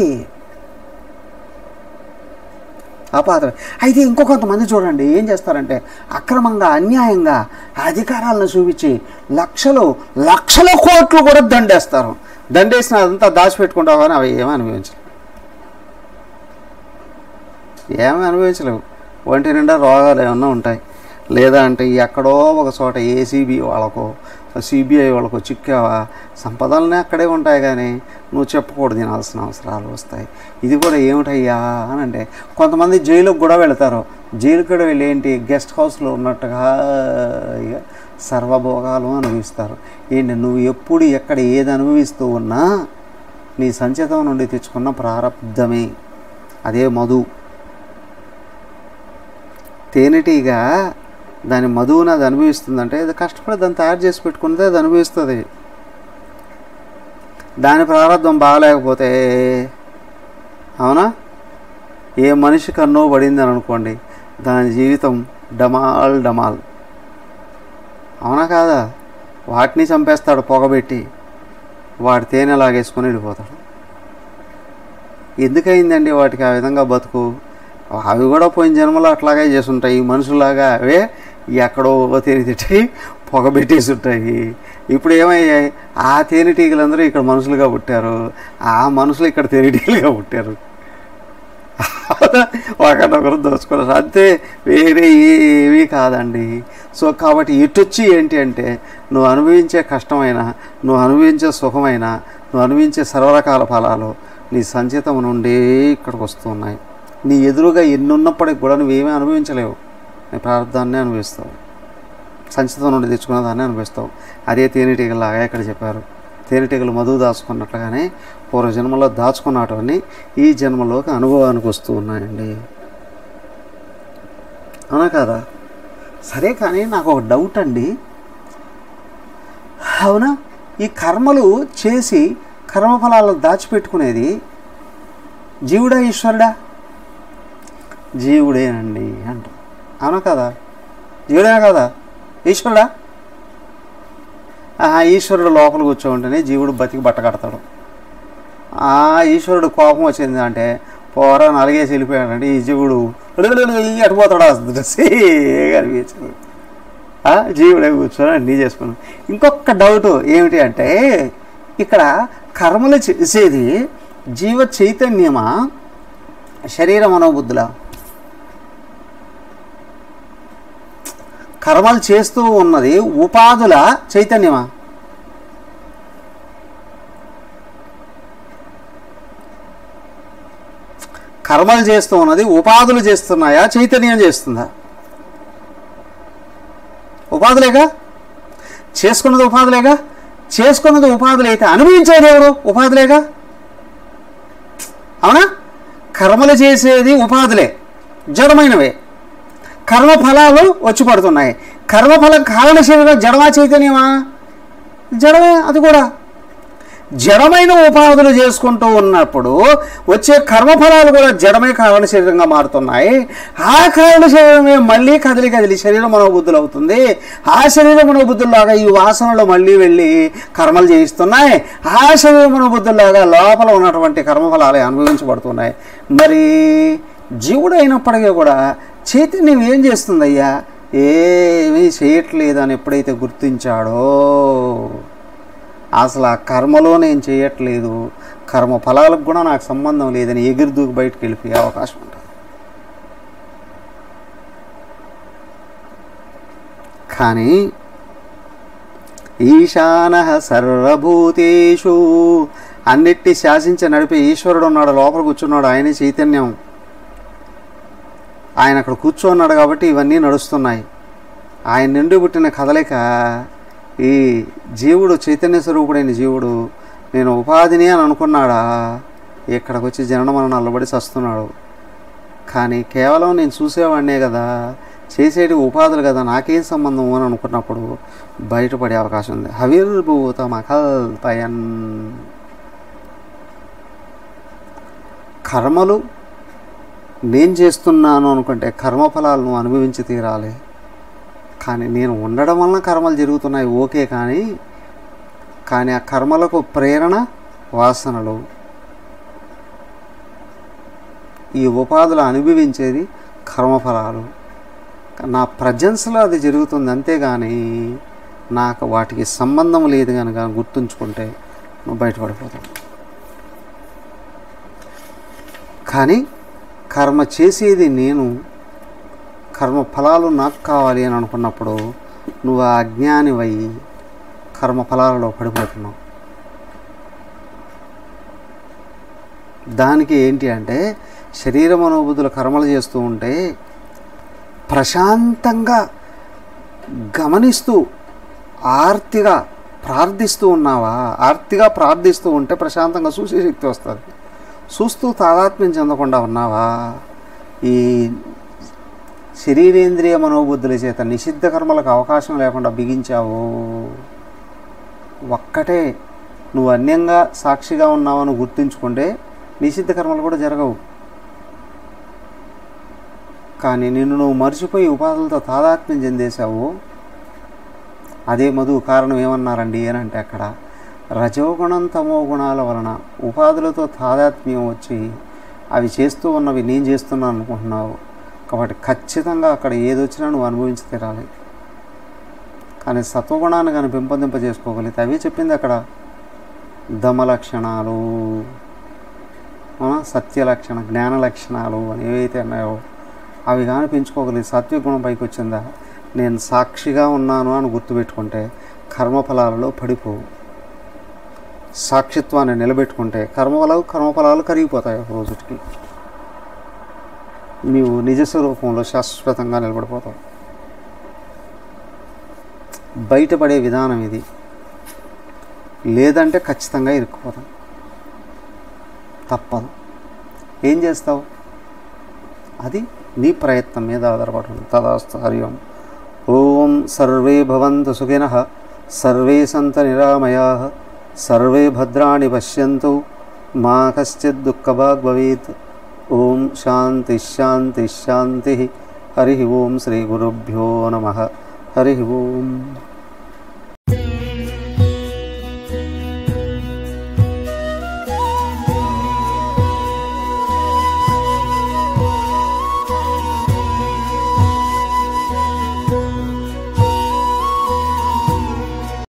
ఆ పాత్ర అయితే ఇంకో కొంతమంది చూడండి ఏం చేస్తారంటే అక్రమంగా అన్యాయంగా అధికారాలను చూపించి లక్షలు లక్షల కోట్లు కూడా దండేస్తారు దండేసిన అదంతా దాచిపెట్టుకుంటావు కానీ అవి ఏమీ అనుభవించలేవు ఏమీ అనుభవించలేవు ఒంటి నిండా రోగాలు ఏమన్నా ఉంటాయి లేదా అంటే ఎక్కడో ఒక చోట ఏసీబీ వాళ్ళకో సిబిఐ వాళ్ళకో చిక్కావా సంపదలనే అక్కడే ఉంటాయి కానీ నువ్వు చెప్పకూడదు తినాల్సిన అవసరాలు వస్తాయి ఇది కూడా ఏమిటయ్యా అని అంటే కొంతమంది జైలుకు కూడా వెళతారు జైలుకి కూడా వెళ్ళి ఏంటి గెస్ట్ హౌస్లో ఉన్నట్టుగా ఇక సర్వభోగాలు అనుభవిస్తారు ఏంటి నువ్వు ఎప్పుడు ఎక్కడ ఏది అనుభవిస్తూ ఉన్నా నీ సంచితం నుండి తెచ్చుకున్న ప్రారంధమే అదే మధు తేనెటీగా దాని మధువుని అది అనుభవిస్తుందంటే అది కష్టపడి దాన్ని తయారు చేసి పెట్టుకుంటే అది అనుభవిస్తుంది దాని ప్రారంభం బాగలేకపోతే అవునా ఏ మనిషి కన్నో పడింది అని అనుకోండి దాని జీవితం డమాల్ డమాల్ అవునా కాదా వాటిని చంపేస్తాడు పొగబెట్టి వాడి తేనె లాగేసుకొని వెళ్ళిపోతాడు ఎందుకయిందండి వాటికి ఆ విధంగా బతుకు అవి కూడా పోయిన జన్మలో అట్లాగే చేసుంటాయి ఈ మనుషులాగా అవే ఎక్కడో తేనెతిట్టి పొగబెట్టేసి ఉంటాయి ఇప్పుడు ఏమయ్యాయి ఆ తేనెటీగలందరూ ఇక్కడ మనుషులుగా పుట్టారు ఆ మనుషులు ఇక్కడ తేనెటీగలుగా పుట్టారు ఒకరినొకరు దోచుకున్నారు అంతే వేరే ఏమీ కాదండి సో కాబట్టి ఇటొచ్చి ఏంటి అంటే నువ్వు అనుభవించే కష్టమైన నువ్వు అనుభవించే సుఖమైన నువ్వు అనుభవించే సర్వరకాల ఫలాలు నీ సంచితం నుండి ఇక్కడికి వస్తున్నాయి నీ ఎదురుగా ఎన్ని ఉన్నప్పటికి కూడా నువ్వేమీ అనుభవించలేవు నీ ప్రారంధాన్ని అనుభవిస్తావు సంచితం నుండి తెచ్చుకున్న దాన్ని అనుభవిస్తావు అదే తేనెటీగలాగా ఇక్కడ చెప్పారు తేనెటీగలు మధువు దాచుకున్నట్లుగానే పూర్వ జన్మలో దాచుకున్నటువన్నీ ఈ జన్మలోకి అనుభవానికి వస్తూ ఉన్నాయండి అవునా కదా సరే కానీ నాకు ఒక డౌట్ అండి అవునా ఈ కర్మలు చేసి కర్మఫలాలను దాచిపెట్టుకునేది జీవుడా ఈశ్వరుడా జీవుడేనండి అంట అవునా కదా జీవుడే కదా ఈశ్వరుడా ఆ ఈశ్వరుడు లోపల కూర్చోంటేనే జీవుడు బతికి బట్ట కడతాడు ఆ ఈశ్వరుడు కోపం వచ్చింది అంటే పోరా నలిగేసి వెళ్ళిపోయాడంటే ఈ జీవుడు అటుపోతాడు అనిపించింది ఆ జీవుడే కూర్చొని అన్నీ చేసుకున్నాం ఇంకొక డౌట్ ఏమిటి అంటే ఇక్కడ కర్మలు చేసేది జీవ చైతన్యమా శరీర మనోబుద్ధుల కర్మలు చేస్తూ ఉన్నది ఉపాధుల చైతన్యమా కర్మలు చేస్తూ ఉన్నది ఉపాధులు చేస్తున్నాయా చైతన్యం చేస్తుందా ఉపాధులేగా చేసుకున్నది ఉపాధులేగా చేసుకున్నది ఉపాధులు అయితే అనుభవించేది ఎవరు ఉపాధులేగా అవునా కర్మలు చేసేది ఉపాధులే జడమైనవే కర్మ ఫలాలు వచ్చి పడుతున్నాయి కర్మఫలం కారణ శరీరం జడమా చైతన్యమా జడమే అది కూడా జడమైన ఉపాధులు చేసుకుంటూ ఉన్నప్పుడు వచ్చే కర్మఫలాలు కూడా జడమే కారణ శరీరంగా మారుతున్నాయి ఆ కారణ శరీరమే మళ్ళీ కదిలి కదిలి శరీరం మనోబుద్ధులు అవుతుంది ఆ శరీర మనోబుద్ధుల్లాగా ఈ వాసనలు మళ్ళీ వెళ్ళి కర్మలు చేయిస్తున్నాయి ఆ శరీర మనోబుద్ధుల్లాగా లోపల ఉన్నటువంటి కర్మఫలాలు అనుభవించబడుతున్నాయి మరి జీవుడు అయినప్పటికీ కూడా చైతన్యం ఏం చేస్తుందయ్యా ఏమీ చేయట్లేదు అని ఎప్పుడైతే గుర్తించాడో అసలు ఆ కర్మలో నేను చేయట్లేదు కర్మ ఫలాలకు కూడా నాకు సంబంధం లేదని ఎగిరి దూకి బయటకు వెళ్ళిపోయే అవకాశం ఉంటుంది కానీ ఈశాన సర్వభూతేషు అన్నిటి శాసించి నడిపే ఈశ్వరుడు ఉన్నాడు లోపల కూర్చున్నాడు ఆయనే చైతన్యం ఆయన అక్కడ కూర్చోన్నాడు కాబట్టి ఇవన్నీ నడుస్తున్నాయి ఆయన నుండి పుట్టిన కదలిక ఈ జీవుడు చైతన్య స్వరూపుడైన జీవుడు నేను ఉపాధిని అని అనుకున్నాడా ఇక్కడికి వచ్చి జనన మరణాలు పడి చస్తున్నాడు కానీ కేవలం నేను చూసేవాడినే కదా చేసేటి ఉపాధులు కదా నాకేం సంబంధం అని అనుకున్నప్పుడు బయటపడే అవకాశం ఉంది హవిర్భూతమకల్పయన్ కర్మలు నేను చేస్తున్నాను అనుకుంటే కర్మఫలాలను అనుభవించి తీరాలి కానీ నేను ఉండడం వలన కర్మలు జరుగుతున్నాయి ఓకే కానీ కానీ ఆ కర్మలకు ప్రేరణ వాసనలు ఈ ఉపాధులు అనుభవించేది కర్మఫలాలు నా ప్రజెన్స్లో అది జరుగుతుంది అంతేగాని నాకు వాటికి సంబంధం లేదు కనుక గుర్తుంచుకుంటే నువ్వు బయటపడిపోతావు కానీ కర్మ చేసేది నేను కర్మ ఫలాలు నాకు కావాలి అని అనుకున్నప్పుడు నువ్వు ఆ అజ్ఞానివై కర్మ ఫలాలలో పడిపోతున్నావు దానికి ఏంటి అంటే శరీర మనోబుద్ధుల కర్మలు చేస్తూ ఉంటే ప్రశాంతంగా గమనిస్తూ ఆర్తిగా ప్రార్థిస్తూ ఉన్నావా ఆర్తిగా ప్రార్థిస్తూ ఉంటే ప్రశాంతంగా చూసే శక్తి వస్తుంది చూస్తూ తాదాత్మ్యం చెందకుండా ఉన్నావా ఈ శరీరేంద్రియ మనోబుద్ధుల చేత నిషిద్ధ కర్మలకు అవకాశం లేకుండా బిగించావో ఒక్కటే నువ్వు అన్యంగా సాక్షిగా ఉన్నావని గుర్తుంచుకుంటే నిషిద్ధ కర్మలు కూడా జరగవు కానీ నిన్ను నువ్వు మర్చిపోయి ఉపాధులతో తాదాత్మ్యం చెందేశావు అదే మధు కారణం ఏమన్నారండి అని అంటే అక్కడ రజోగుణం తమో గుణాల వలన ఉపాధులతో తాదాత్మ్యం వచ్చి అవి చేస్తూ ఉన్నవి నేను చేస్తున్నాను అనుకుంటున్నావు కాబట్టి ఖచ్చితంగా అక్కడ ఏది వచ్చినా నువ్వు అనుభవించి తీరాలి కానీ సత్వగుణాన్ని కానీ పెంపొందింప చేసుకోగలిగితే అవే చెప్పింది అక్కడ దమ లక్షణాలు ఆ, సత్య లక్షణ జ్ఞాన లక్షణాలు అని ఏవైతే ఉన్నాయో అవి కానీ పెంచుకోగలిగి సాత్విక గుణం పైకి వచ్చిందా నేను సాక్షిగా ఉన్నాను అని గుర్తుపెట్టుకుంటే కర్మఫలాలలో పడిపోవు సాక్షిత్వాన్ని నిలబెట్టుకుంటే కర్మఫలాలు కర్మఫలాలు కరిగిపోతాయి ఒక రోజుకి నీవు నిజ స్వరూపంలో శాశ్వతంగా నిలబడిపోతావు బయటపడే విధానం ఇది లేదంటే ఖచ్చితంగా ఇరుక్కుపోతాం తప్పదు ఏం చేస్తావు అది నీ ప్రయత్నం మీద ఆధారపడి ఉంది తదాస్తు హరి ఓం ఓం సర్వే భవంతు సుఖిన సర్వే సంత నిరామయా సర్వే భద్రాణి పశ్యంతు మా కశ్చిత్ దుఃఖభాగ్ భవేత్ ఓం శాంతి శాంతి శాంతి హరి ఓం శ్రీ గురుభ్యో నమ హరి ఓం